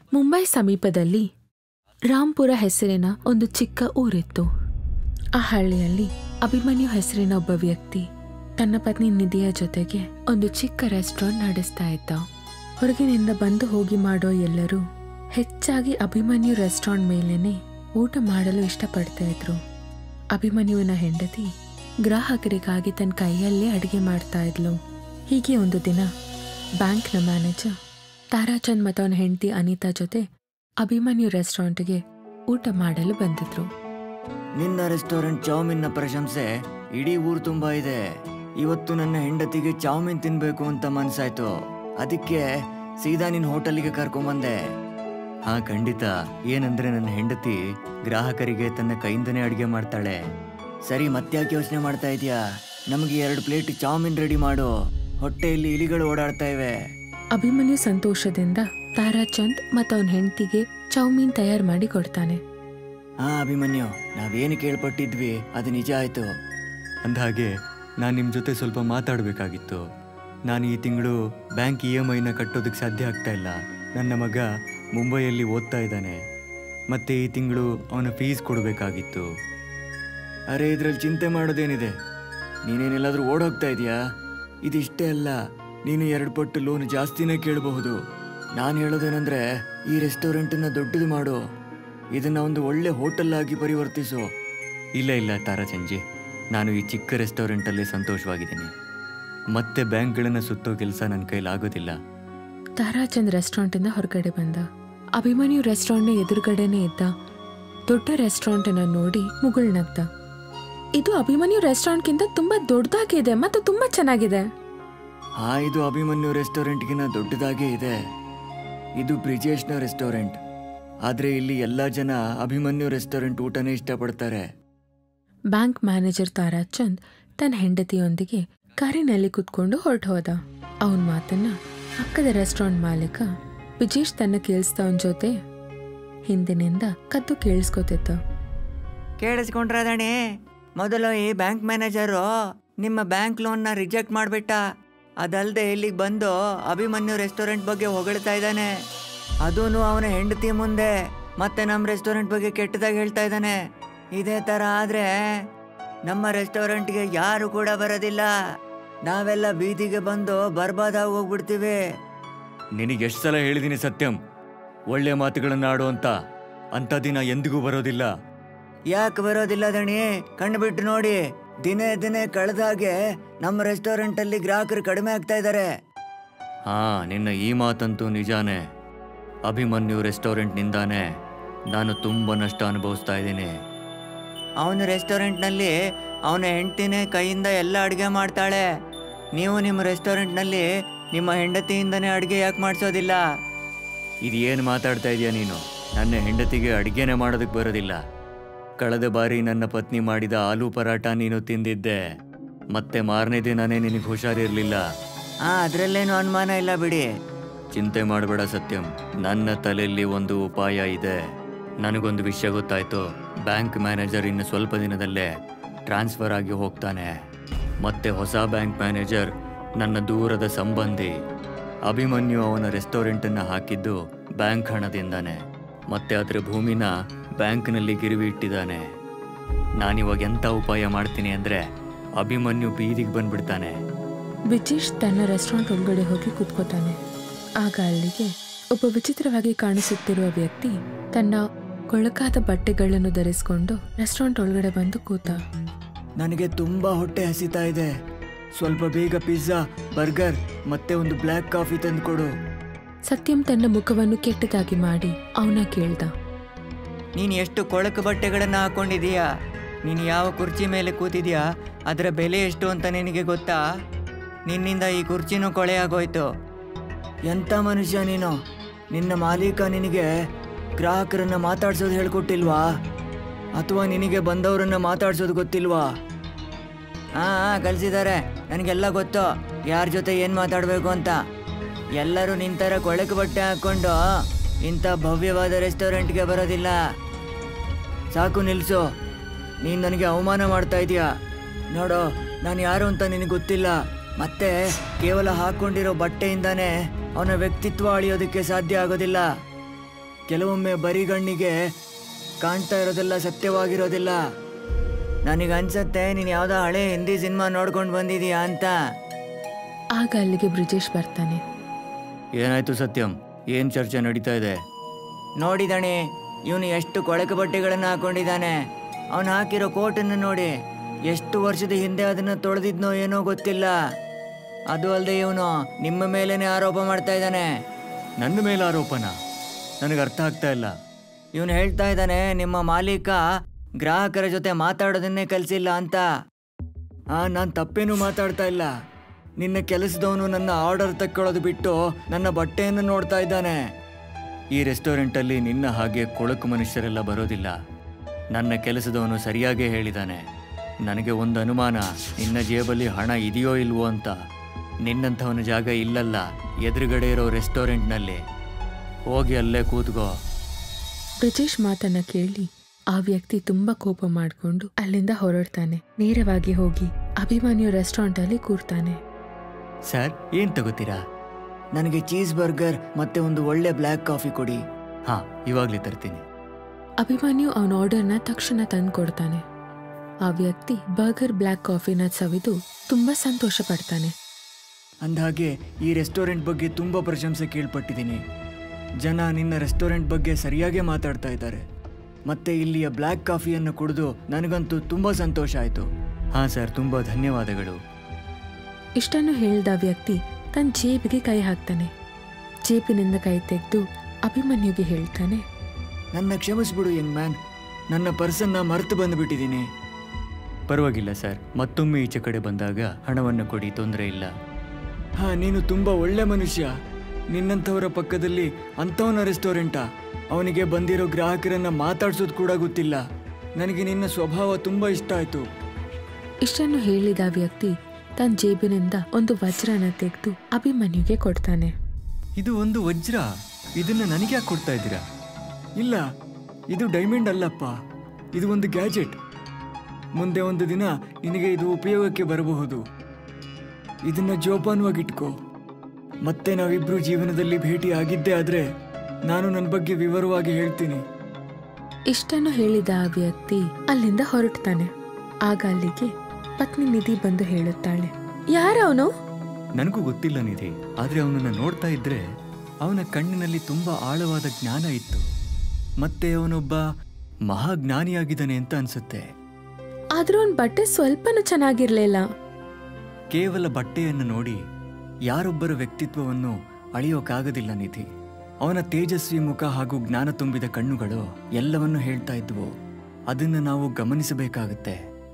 ಮುಂಬೈ ಸಮೀಪದಲ್ಲಿ ರಾಂಪುರ ಹೆಸರಿನ ಒಂದು ಚಿಕ್ಕ ಊರಿತ್ತು ಆ ಹಳ್ಳಿಯಲ್ಲಿ ಅಭಿಮನ್ಯು ಹೆಸರಿನ ಒಬ್ಬ ವ್ಯಕ್ತಿ ತನ್ನ ಪತ್ನಿ ನಿಧಿಯ ಜೊತೆಗೆ ಒಂದು ಚಿಕ್ಕ ರೆಸ್ಟೋರೆಂಟ್ ನಡೆಸ್ತಾ ಇದ್ದ ಹೊರಗಿನಿಂದ ಬಂದು ಹೋಗಿ ಮಾಡೋ ಎಲ್ಲರೂ ಹೆಚ್ಚಾಗಿ ಅಭಿಮನ್ಯು ರೆಸ್ಟೋರೆಂಟ್ ಮೇಲೇನೆ ಊಟ ಮಾಡಲು ಇಷ್ಟಪಡ್ತಾ ಇದ್ರು ಅಭಿಮನ್ಯುವಿನ ಹೆಂಡತಿ ಗ್ರಾಹಕರಿಗಾಗಿ ತನ್ನ ಕೈಯಲ್ಲೇ ಅಡಿಗೆ ಮಾಡ್ತಾ ಇದ್ಲು ಹೀಗೆ ಒಂದು ದಿನ ಬ್ಯಾಂಕ್ನ ಮ್ಯಾನೇಜರ್ ತಾರಾಚಂದ್ ಮತ್ತು ಅವನ ಹೆಂಡತಿ ಅನಿತಾ ಜೊತೆ ಅಭಿಮನ್ಯು ರೆಸ್ಟೋರೆಂಟ್ಗೆ ಊಟ ಮಾಡಲು ಬಂದಿದ್ರು ನಿನ್ನ ರೆಸ್ಟೋರೆಂಟ್ ಚೌಮಿನ್ನ ಪ್ರಶಂಸೆ ಇಡೀ ಊರು ತುಂಬಾ ಇದೆ ಇವತ್ತು ನನ್ನ ಹೆಂಡತಿಗೆ ಚೌಮಿನ್ ತಿನ್ಬೇಕು ಅಂತ ಮನ್ಸಾಯ್ತು ಅದಕ್ಕೆ ಸೀದಾ ನಿನ್ನ ಹೋಟೆಲ್ಗೆ ಕರ್ಕೊಂಬಂದೆ ಹಾ ಖಂಡಿತ ಏನಂದ್ರೆ ನನ್ನ ಹೆಂಡತಿ ಗ್ರಾಹಕರಿಗೆ ತನ್ನ ಕೈಯಿಂದನೇ ಅಡುಗೆ ಮಾಡ್ತಾಳೆ ಸರಿ ಮತ್ತ್ಯಾಕೆ ಯೋಚನೆ ಮಾಡ್ತಾ ಇದೀಯಾ ನಮಗೆ ಎರಡು ಪ್ಲೇಟ್ ಚೌಮಿನ್ ರೆಡಿ ಮಾಡು ಹೊಟ್ಟೆಯಲ್ಲಿ ಇಲಿಗಳು ಓಡಾಡ್ತಾ ಇವೆ ಅಭಿಮನ್ಯು ಸಂತೋಷದಿಂದ ತಾರಾಚಂದ್ ಮತ್ತು ಅವನ ಹೆಂಡತಿಗೆ ಚೌಮೀನ್ ತಯಾರು ಮಾಡಿ ಕೊಡ್ತಾನೆ ಹಾ ಅಭಿಮನ್ಯು ನಾವೇನು ಕೇಳ್ಪಟ್ಟಿದ್ವಿ ಅದು ನಿಜ ಆಯ್ತು ಅಂದಹಾಗೆ ನಾನು ನಿಮ್ಮ ಜೊತೆ ಸ್ವಲ್ಪ ಮಾತಾಡಬೇಕಾಗಿತ್ತು ನಾನು ಈ ತಿಂಗಳು ಬ್ಯಾಂಕ್ ಇ ಎಮ್ ಐನ ಕಟ್ಟೋದಕ್ಕೆ ಸಾಧ್ಯ ಆಗ್ತಾ ಇಲ್ಲ ನನ್ನ ಮಗ ಮುಂಬೈಯಲ್ಲಿ ಓದ್ತಾ ಇದ್ದಾನೆ ಮತ್ತೆ ಈ ತಿಂಗಳು ಅವನ ಫೀಸ್ ಕೊಡಬೇಕಾಗಿತ್ತು ಅರೆ ಇದ್ರಲ್ಲಿ ಚಿಂತೆ ಮಾಡೋದೇನಿದೆ ನೀನೇನೆಲ್ಲಾದ್ರೂ ಓಡೋಗ್ತಾ ಇದೆಯಾ ಇದಿಷ್ಟೇ ಅಲ್ಲ ನೀನು ಎರಡು ಪಟ್ಟು ಲೋನ್ ಜಾಸ್ತಿನೇ ಕೇಳಬಹುದು ನಾನು ಹೇಳೋದೇನೆಂದ್ರೆ ಈ ರೆಸ್ಟೋರೆಂಟನ್ನ ದೊಡ್ಡದು ಮಾಡು ಇದನ್ನ ಒಂದು ಒಳ್ಳೆ ಹೋಟೆಲ್ ಆಗಿ ಪರಿವರ್ತಿಸು ಇಲ್ಲ ಇಲ್ಲ ತಾರಾಚಂಜಿ ನಾನು ಈ ಚಿಕ್ಕ ರೆಸ್ಟೋರೆಂಟಲ್ಲಿ ಸಂತೋಷವಾಗಿದ್ದೀನಿ ಮತ್ತೆ ಬ್ಯಾಂಕ್ಗಳನ್ನು ಸುತ್ತೋ ಕೆಲಸ ನನ್ನ ಕೈಲಾಗೋದಿಲ್ಲ ತಾರಾಚಂದ್ ರೆಸ್ಟೋರೆಂಟಿಂದ ಹೊರಗಡೆ ಬಂದ ಅಭಿಮನ್ಯು ರೆಸ್ಟೋರೆಂಟ್ನ ಎದುರುಗಡೆನೇ ಇದ್ದ ದೊಡ್ಡ ರೆಸ್ಟೋರೆಂಟನ್ನ ನೋಡಿ ಮುಗುಳ್ನಗ್ದ ಇದು ಅಭಿಮನ್ಯು ರೆಸ್ಟೋರೆಂಟ್ಗಿಂತ ತುಂಬಾ ದೊಡ್ಡದಾಗಿದೆ ಮತ್ತು ತುಂಬಾ ಚೆನ್ನಾಗಿದೆ ಹಾ ಇದು ಅಭಿಮನ್ಯು ರೆಸ್ಟೋರೆಂಟ್ಗಿನ ದೊಡ್ಡದಾಗೇ ಇದೆ ಇದು ಬ್ರಿಜೇಶ್ನ ರೆಸ್ಟೋರೆಂಟ್ ಆದ್ರೆ ಇಲ್ಲಿ ಎಲ್ಲಾ ಜನ ಅಭಿಮನ್ಯು ರೆಸ್ಟೋರೆಂಟ್ ಊಟನೇ ಇಷ್ಟಪಡ್ತಾರೆ ಬ್ಯಾಂಕ್ ಮ್ಯಾನೇಜರ್ ತಾರಾಚಂದ್ ತನ್ನ ಹೆಂಡತಿಯೊಂದಿಗೆ ಕಾರಿನಲ್ಲಿ ಕುತ್ಕೊಂಡು ಹೊರಟು ಹೋದ ಅವನ ಮಾತನ್ನ ಪಕ್ಕದ ರೆಸ್ಟೋರೆಂಟ್ ಮಾಲೀಕ ವಿಜೇಶ್ ತನ್ನ ಕೇಳಿಸ್ದವನ ಜೊತೆ ಹಿಂದಿನಿಂದ ಕದ್ದು ಕೇಳಿಸ್ಕೊತಿದ್ದ ಕೇಳಿಸ್ಕೊಂಡ್ರದಣಿ ಮೊದಲು ಈ ಬ್ಯಾಂಕ್ ಮ್ಯಾನೇಜರು ನಿಮ್ಮ ಬ್ಯಾಂಕ್ ಲೋನ್ನ ರಿಜೆಕ್ಟ್ ಮಾಡಿಬಿಟ್ಟ ಅದಲ್ಲದೆ ಇಲ್ಲಿಗೆ ಬಂದು ಅಭಿಮನ್ಯು ರೆಸ್ಟೋರೆಂಟ್ ಬಗ್ಗೆ ಹೊಗಳ್ತಾ ಇದ್ದಾನೆ ಅದೂ ಅವನ ಹೆಂಡತಿ ಮುಂದೆ ಮತ್ತೆ ನಮ್ಮ ರೆಸ್ಟೋರೆಂಟ್ ಬಗ್ಗೆ ಕೆಟ್ಟದಾಗಿ ಹೇಳ್ತಾ ಇದ್ದಾನೆ ಇದೇ ಥರ ಆದರೆ ನಮ್ಮ ರೆಸ್ಟೋರೆಂಟ್ಗೆ ಯಾರು ಕೂಡ ಬರೋದಿಲ್ಲ ನಾವೆಲ್ಲ ಬೀದಿಗೆ ಬಂದು ಬರ್ಬಾದಾಗಿ ಹೋಗ್ಬಿಡ್ತೀವಿ ನಿನಗೆ ಎಷ್ಟು ಸಲ ಹೇಳಿದ್ದೀನಿ ಸತ್ಯಂ ಒಳ್ಳೆ ಮಾತುಗಳನ್ನ ಆಡು ಅಂತ ಅಂತ ದಿನ ಎಂದಿಗೂ ಬರೋದಿಲ್ಲ ಯಾಕೆ ಬರೋದಿಲ್ಲ ದಣಿ ಕಣ್ಬಿಟ್ಟು ನೋಡಿ ದಿನೇ ದಿನೇ ಕಳೆದಾಗೆ ನಮ್ಮ ರೆಸ್ಟೋರೆಂಟ್ ಅಲ್ಲಿ ಗ್ರಾಹಕರು ಕಡಿಮೆ ಆಗ್ತಾ ಇದ್ದಾರೆ ಹಾ ನಿನ್ನ ಈ ಮಾತಂತೂ ನಿಜಾನೇ ಅಭಿಮನ್ಯು ರೆಸ್ಟೋರೆಂಟ್ ನಿಂದಾನೆ ನಾನು ತುಂಬ ನಷ್ಟ ಅನುಭವಿಸ್ತಾ ಇದ್ದೀನಿ ಅವನ ರೆಸ್ಟೋರೆಂಟ್ನಲ್ಲಿ ಅವನ ಹೆಂಡತಿನೇ ಕೈಯಿಂದ ಎಲ್ಲ ಅಡುಗೆ ಮಾಡ್ತಾಳೆ ನೀವು ನಿಮ್ಮ ರೆಸ್ಟೋರೆಂಟ್ನಲ್ಲಿ ನಿಮ್ಮ ಹೆಂಡತಿಯಿಂದನೇ ಅಡುಗೆ ಯಾಕೆ ಮಾಡಿಸೋದಿಲ್ಲ ಇದು ಏನು ಮಾತಾಡ್ತಾ ಇದೀಯ ನೀನು ನನ್ನ ಹೆಂಡತಿಗೆ ಅಡುಗೆನೇ ಮಾಡೋದಕ್ಕೆ ಬರೋದಿಲ್ಲ ಕಳೆದ ಬಾರಿ ನನ್ನ ಪತ್ನಿ ಮಾಡಿದ ಆಲೂ ಪರಾಟ ನೀನು ತಿಂದಿದ್ದೆ ಮತ್ತೆ ಮಾರನೇ ದಿನನೇ ನಿನಗೆ ಹುಷಾರಿರ್ಲಿಲ್ಲ ಆ ಅದರಲ್ಲೇನು ಅನುಮಾನ ಇಲ್ಲ ಬಿಡಿ ಚಿಂತೆ ಮಾಡಬೇಡ ಸತ್ಯಂ ನನ್ನ ತಲೆಯಲ್ಲಿ ಒಂದು ಉಪಾಯ ಇದೆ ನನಗೊಂದು ವಿಷಯ ಗೊತ್ತಾಯ್ತು ಬ್ಯಾಂಕ್ ಮ್ಯಾನೇಜರ್ ಇನ್ನು ಸ್ವಲ್ಪ ದಿನದಲ್ಲೇ ಟ್ರಾನ್ಸ್ಫರ್ ಆಗಿ ಹೋಗ್ತಾನೆ ಮತ್ತೆ ಹೊಸ ಬ್ಯಾಂಕ್ ಮ್ಯಾನೇಜರ್ ನನ್ನ ದೂರದ ಸಂಬಂಧಿ ಅಭಿಮನ್ಯು ಅವನ ರೆಸ್ಟೋರೆಂಟನ್ನು ಹಾಕಿದ್ದು ಬ್ಯಾಂಕ್ ಹಣದಿಂದಾನೆ ಮತ್ತೆ ಅದರ ಭೂಮಿನ ಬ್ಯಾಂಕ್ನಲ್ಲಿ ಗಿರಿವಿ ಇಟ್ಟಿದ್ದಾನೆ ನಾನಿವಾಗ ಎಂಥ ಉಪಾಯ ಮಾಡ್ತೀನಿ ಅಂದರೆ ಅಭಿಮನ್ಯು ಬೀದಿಗೆ ಬಂದ್ಬಿಡ್ತಾನೆ ವಿಜೇಶ್ ತನ್ನ ರೆಸ್ಟೋರೆಂಟ್ ಒಳಗಡೆ ಹೋಗಿ ಕೂತ್ಕೋತಾನೆ ಆಗ ಅಲ್ಲಿಗೆ ಒಬ್ಬ ವಿಚಿತ್ರವಾಗಿ ಕಾಣಿಸುತ್ತಿರುವ ವ್ಯಕ್ತಿ ತನ್ನ ಕೊಳಕಾದ ಬಟ್ಟೆಗಳನ್ನು ಧರಿಸಿಕೊಂಡು ರೆಸ್ಟೋರೆಂಟ್ ಒಳಗಡೆ ಬಂದು ಕೂತ ನನಗೆ ತುಂಬಾ ಹೊಟ್ಟೆ ಹಸಿತಾ ಇದೆ ಸ್ವಲ್ಪ ಬೇಗ ಪಿಜ್ಜಾ ಬರ್ಗರ್ ಮತ್ತೆ ಒಂದು ಬ್ಲ್ಯಾಕ್ ಕಾಫಿ ತಂದ್ಕೊಡು ಸತ್ಯಂ ತನ್ನ ಮುಖವನ್ನು ಕೆಟ್ಟದಾಗಿ ಮಾಡಿ ಅವನ ಕೇಳ್ದ ನೀನು ಎಷ್ಟು ಕೊಳಕು ಬಟ್ಟೆಗಳನ್ನು ಹಾಕೊಂಡಿದೀಯಾ ನೀನು ಯಾವ ಕುರ್ಚಿ ಮೇಲೆ ಕೂತಿದ್ಯಾ ಅದರ ಬೆಲೆ ಎಷ್ಟು ಅಂತ ನಿನಗೆ ಗೊತ್ತಾ ನಿನ್ನಿಂದ ಈ ಕುರ್ಚಿನೂ ಕೊಳೆಯಾಗೋಯ್ತು ಎಂಥ ಮನುಷ್ಯ ನೀನು ನಿನ್ನ ಮಾಲೀಕ ನಿನಗೆ ಗ್ರಾಹಕರನ್ನ ಮಾತಾಡ್ಸೋದು ಹೇಳ್ಕೊಟ್ಟಿಲ್ವಾ ಅಥವಾ ನಿನಗೆ ಬಂದವರನ್ನ ಮಾತಾಡ್ಸೋದು ಗೊತ್ತಿಲ್ವಾ ಹಾಂ ಹಾಂ ಕಲಿಸಿದ್ದಾರೆ ನನಗೆಲ್ಲ ಗೊತ್ತು ಯಾರ ಜೊತೆ ಏನು ಮಾತಾಡಬೇಕು ಅಂತ ಎಲ್ಲರೂ ನಿಂತರ ಕೊಳಕು ಬಟ್ಟೆ ಹಾಕ್ಕೊಂಡು ಇಂಥ ಭವ್ಯವಾದ ರೆಸ್ಟೋರೆಂಟ್ಗೆ ಬರೋದಿಲ್ಲ ಸಾಕು ನಿಲ್ಸು ನೀನು ನನಗೆ ಅವಮಾನ ಮಾಡ್ತಾ ಇದೀಯಾ ನೋಡು ನಾನು ಯಾರು ಅಂತ ನಿನಗೆ ಗೊತ್ತಿಲ್ಲ ಮತ್ತೆ ಕೇವಲ ಹಾಕೊಂಡಿರೋ ಬಟ್ಟೆಯಿಂದಾನೇ ಅವನ ವ್ಯಕ್ತಿತ್ವ ಅಳಿಯೋದಕ್ಕೆ ಸಾಧ್ಯ ಆಗೋದಿಲ್ಲ ಕೆಲವೊಮ್ಮೆ ಬರಿಗಣ್ಣಿಗೆ ಕಾಣ್ತಾ ಇರೋದೆಲ್ಲ ಸತ್ಯವಾಗಿರೋದಿಲ್ಲ ನನಗೆ ಅನ್ಸತ್ತೆ ನೀನು ಯಾವುದೋ ಹಳೆ ಹಿಂದಿ ಸಿನಿಮಾ ನೋಡ್ಕೊಂಡು ಬಂದಿದೀಯಾ ಅಂತ ಆಗ ಅಲ್ಲಿಗೆ ಬ್ರಿಜೇಶ್ ಬರ್ತಾನೆ ಏನಾಯ್ತು ಸತ್ಯಂ ಏನ್ ಚರ್ಚೆ ನಡೀತಾ ಇದೆ ನೋಡಿದಣಿ ಇವನು ಎಷ್ಟು ಕೊಳಕು ಬಟ್ಟೆಗಳನ್ನು ಹಾಕೊಂಡಿದ್ದಾನೆ ಅವನು ಹಾಕಿರೋ ಕೋಟನ್ನು ನೋಡಿ ಎಷ್ಟು ವರ್ಷದ ಹಿಂದೆ ಅದನ್ನ ತೊಳೆದಿದ್ನೋ ಏನೋ ಗೊತ್ತಿಲ್ಲ ಅದು ಅಲ್ಲದೆ ಇವನು ನಿಮ್ಮ ಮೇಲೇನೆ ಆರೋಪ ಮಾಡ್ತಾ ಇದ್ದಾನೆ ನನ್ನ ಮೇಲೆ ಆರೋಪನ ನನಗೆ ಅರ್ಥ ಆಗ್ತಾ ಇಲ್ಲ ಇವನು ಹೇಳ್ತಾ ಇದ್ದಾನೆ ನಿಮ್ಮ ಮಾಲೀಕ ಗ್ರಾಹಕರ ಜೊತೆ ಮಾತಾಡೋದನ್ನೇ ಕಲಿಸಿಲ್ಲ ಅಂತ ಆ ನಾನು ತಪ್ಪೇನು ಮಾತಾಡ್ತಾ ಇಲ್ಲ ನಿನ್ನ ಕೆಲಸದವನು ನನ್ನ ಆರ್ಡರ್ ತಕ್ಕೊಳ್ಳೋದು ಬಿಟ್ಟು ನನ್ನ ಬಟ್ಟೆಯನ್ನು ನೋಡ್ತಾ ಇದ್ದಾನೆ ಈ ರೆಸ್ಟೋರೆಂಟಲ್ಲಿ ನಿನ್ನ ಹಾಗೆ ಕೊಳಕು ಮನುಷ್ಯರೆಲ್ಲ ಬರೋದಿಲ್ಲ ನನ್ನ ಕೆಲಸದವನು ಸರಿಯಾಗೇ ಹೇಳಿದಾನೆ ನನಗೆ ಒಂದು ಅನುಮಾನ ನಿನ್ನ ಜೇಬಲ್ಲಿ ಹಣ ಇದೆಯೋ ಇಲ್ವೋ ಅಂತ ನಿನ್ನಂಥವನ ಜಾಗ ಇಲ್ಲಲ್ಲ ಎದುರುಗಡೆ ಇರೋ ರೆಸ್ಟೋರೆಂಟ್ನಲ್ಲಿ ಹೋಗಿ ಅಲ್ಲೇ ಕೂತ್ಕೋ ಬ್ರಿಜೇಶ್ ಮಾತನ್ನ ಕೇಳಿ ಆ ವ್ಯಕ್ತಿ ತುಂಬಾ ಕೋಪ ಮಾಡ್ಕೊಂಡು ಅಲ್ಲಿಂದ ಹೊರಡ್ತಾನೆ ನೇರವಾಗಿ ಹೋಗಿ ಅಭಿಮನ್ಯು ರೆಸ್ಟೋರೆಂಟ್ ಅಲ್ಲಿ ಕೂರ್ತಾನೆ ಸರ್ ಏನ್ ತಗೋತೀರಾ ನನಗೆ ಚೀಸ್ ಬರ್ಗರ್ ಮತ್ತೆ ಒಂದು ಒಳ್ಳೆ ಬ್ಲ್ಯಾಕ್ ಕಾಫಿ ಕೊಡಿ ಹಾ ಇವಾಗ್ಲೇ ತರ್ತೀನಿ ಅಭಿಮನ್ಯು ಅವನ ಆರ್ಡರ್ನ ತಕ್ಷಣ ತಂದು ಕೊಡ್ತಾನೆ ಆ ವ್ಯಕ್ತಿ ಬರ್ಗರ್ ಬ್ಲ್ಯಾಕ್ ಕಾಫಿನ ಸವಿದು ತುಂಬಾ ಸಂತೋಷ ಪಡ್ತಾನೆ ಅಂದಹಾಗೆ ಈ ರೆಸ್ಟೋರೆಂಟ್ ಬಗ್ಗೆ ತುಂಬ ಪ್ರಶಂಸೆ ಕೇಳ್ಪಟ್ಟಿದ್ದೀನಿ ಜನ ನಿನ್ನ ರೆಸ್ಟೋರೆಂಟ್ ಬಗ್ಗೆ ಸರಿಯಾಗೇ ಮಾತಾಡ್ತಾ ಇದ್ದಾರೆ ಮತ್ತೆ ಇಲ್ಲಿಯ ಬ್ಲ್ಯಾಕ್ ಕಾಫಿಯನ್ನು ಕುಡಿದು ನನಗಂತೂ ತುಂಬ ಸಂತೋಷ ಆಯಿತು ಹಾಂ ಸರ್ ತುಂಬ ಧನ್ಯವಾದಗಳು ಇಷ್ಟನ್ನು ಹೇಳಿದ ವ್ಯಕ್ತಿ ತನ್ನ ಜೇಬಿಗೆ ಕೈ ಹಾಕ್ತಾನೆ ಜೇಬಿನಿಂದ ಕೈ ತೆಗೆದು ಅಭಿಮನ್ಯುಗೆ ಹೇಳ್ತಾನೆ ನನ್ನ ಕ್ಷಮಿಸ್ಬಿಡು ಯಂಗ್ ಮ್ಯಾನ್ ನನ್ನ ಪರ್ಸನ್ನ ಮರೆತು ಬಂದುಬಿಟ್ಟಿದ್ದೀನಿ ಪರವಾಗಿಲ್ಲ ಸರ್ ಮತ್ತೊಮ್ಮೆ ಈಚೆ ಕಡೆ ಬಂದಾಗ ಹಣವನ್ನು ಕೊಡಿ ತೊಂದರೆ ಇಲ್ಲ ಹಾ ನೀನು ತುಂಬ ಒಳ್ಳೆ ಮನುಷ್ಯ ನಿನ್ನಂಥವರ ಪಕ್ಕದಲ್ಲಿ ಅಂಥವನ ರೆಸ್ಟೋರೆಂಟಾ ಅವನಿಗೆ ಬಂದಿರೋ ಗ್ರಾಹಕರನ್ನ ಮಾತಾಡ್ಸೋದು ಕೂಡ ಗೊತ್ತಿಲ್ಲ ನನಗೆ ನಿನ್ನ ಸ್ವಭಾವ ತುಂಬ ಇಷ್ಟ ಆಯಿತು ಇಷ್ಟನ್ನು ಹೇಳಿದ ವ್ಯಕ್ತಿ ತನ್ನ ಜೇಬಿನಿಂದ ಒಂದು ವಜ್ರನ ತೆಗೆದು ಅಭಿಮನ್ಯುಗೆ ಕೊಡ್ತಾನೆ ಇದು ಒಂದು ವಜ್ರ ಇದನ್ನ ನನಗೆ ಯಾಕೆ ಕೊಡ್ತಾ ಇದ್ದೀರಾ ಇಲ್ಲ ಇದು ಡೈಮಂಡ್ ಅಲ್ಲಪ್ಪ ಇದು ಒಂದು ಗ್ಯಾಜೆಟ್ ಮುಂದೆ ಒಂದು ದಿನ ನಿನಗೆ ಇದು ಉಪಯೋಗಕ್ಕೆ ಬರಬಹುದು ಇದನ್ನ ಜೋಪಾನವಾಗಿಟ್ಕೋ ಮತ್ತೆ ನಾವಿಬ್ರು ಜೀವನದಲ್ಲಿ ಭೇಟಿ ಆಗಿದ್ದೇ ಆದ್ರೆ ನಾನು ನನ್ನ ಬಗ್ಗೆ ವಿವರವಾಗಿ ಹೇಳ್ತೀನಿ ಇಷ್ಟನ್ನು ಹೇಳಿದ ಆ ವ್ಯಕ್ತಿ ಅಲ್ಲಿಂದ ಹೊರಡ್ತಾನೆ ಆಗ ಅಲ್ಲಿಗೆ ಪತ್ನಿ ನಿಧಿ ಬಂದು ಹೇಳುತ್ತಾಳೆ ಯಾರವನು ನನಗೂ ಗೊತ್ತಿಲ್ಲ ನಿಧಿ ಆದ್ರೆ ಅವನನ್ನ ನೋಡ್ತಾ ಇದ್ರೆ ಅವನ ಕಣ್ಣಿನಲ್ಲಿ ತುಂಬಾ ಆಳವಾದ ಜ್ಞಾನ ಇತ್ತು ಮತ್ತೆ ಅವನೊಬ್ಬ ಮಹಾಜ್ಞಾನಿಯಾಗಿದ್ದಾನೆ ಅಂತ ಅನ್ಸುತ್ತೆ ಆದ್ರೂ ಅವನ್ ಬಟ್ಟೆ ಸ್ವಲ್ಪನೂ ಚೆನ್ನಾಗಿರ್ಲಿಲ್ಲ ಕೇವಲ ಬಟ್ಟೆಯನ್ನು ನೋಡಿ ಯಾರೊಬ್ಬರ ವ್ಯಕ್ತಿತ್ವವನ್ನು ಅಳಿಯೋಕ್ಕಾಗದಿಲ್ಲ ನಿಧಿ ಅವನ ತೇಜಸ್ವಿ ಮುಖ ಹಾಗೂ ಜ್ಞಾನ ತುಂಬಿದ ಕಣ್ಣುಗಳು ಎಲ್ಲವನ್ನೂ ಹೇಳ್ತಾ ಇದ್ವು ಅದನ್ನು ನಾವು ಗಮನಿಸಬೇಕಾಗುತ್ತೆ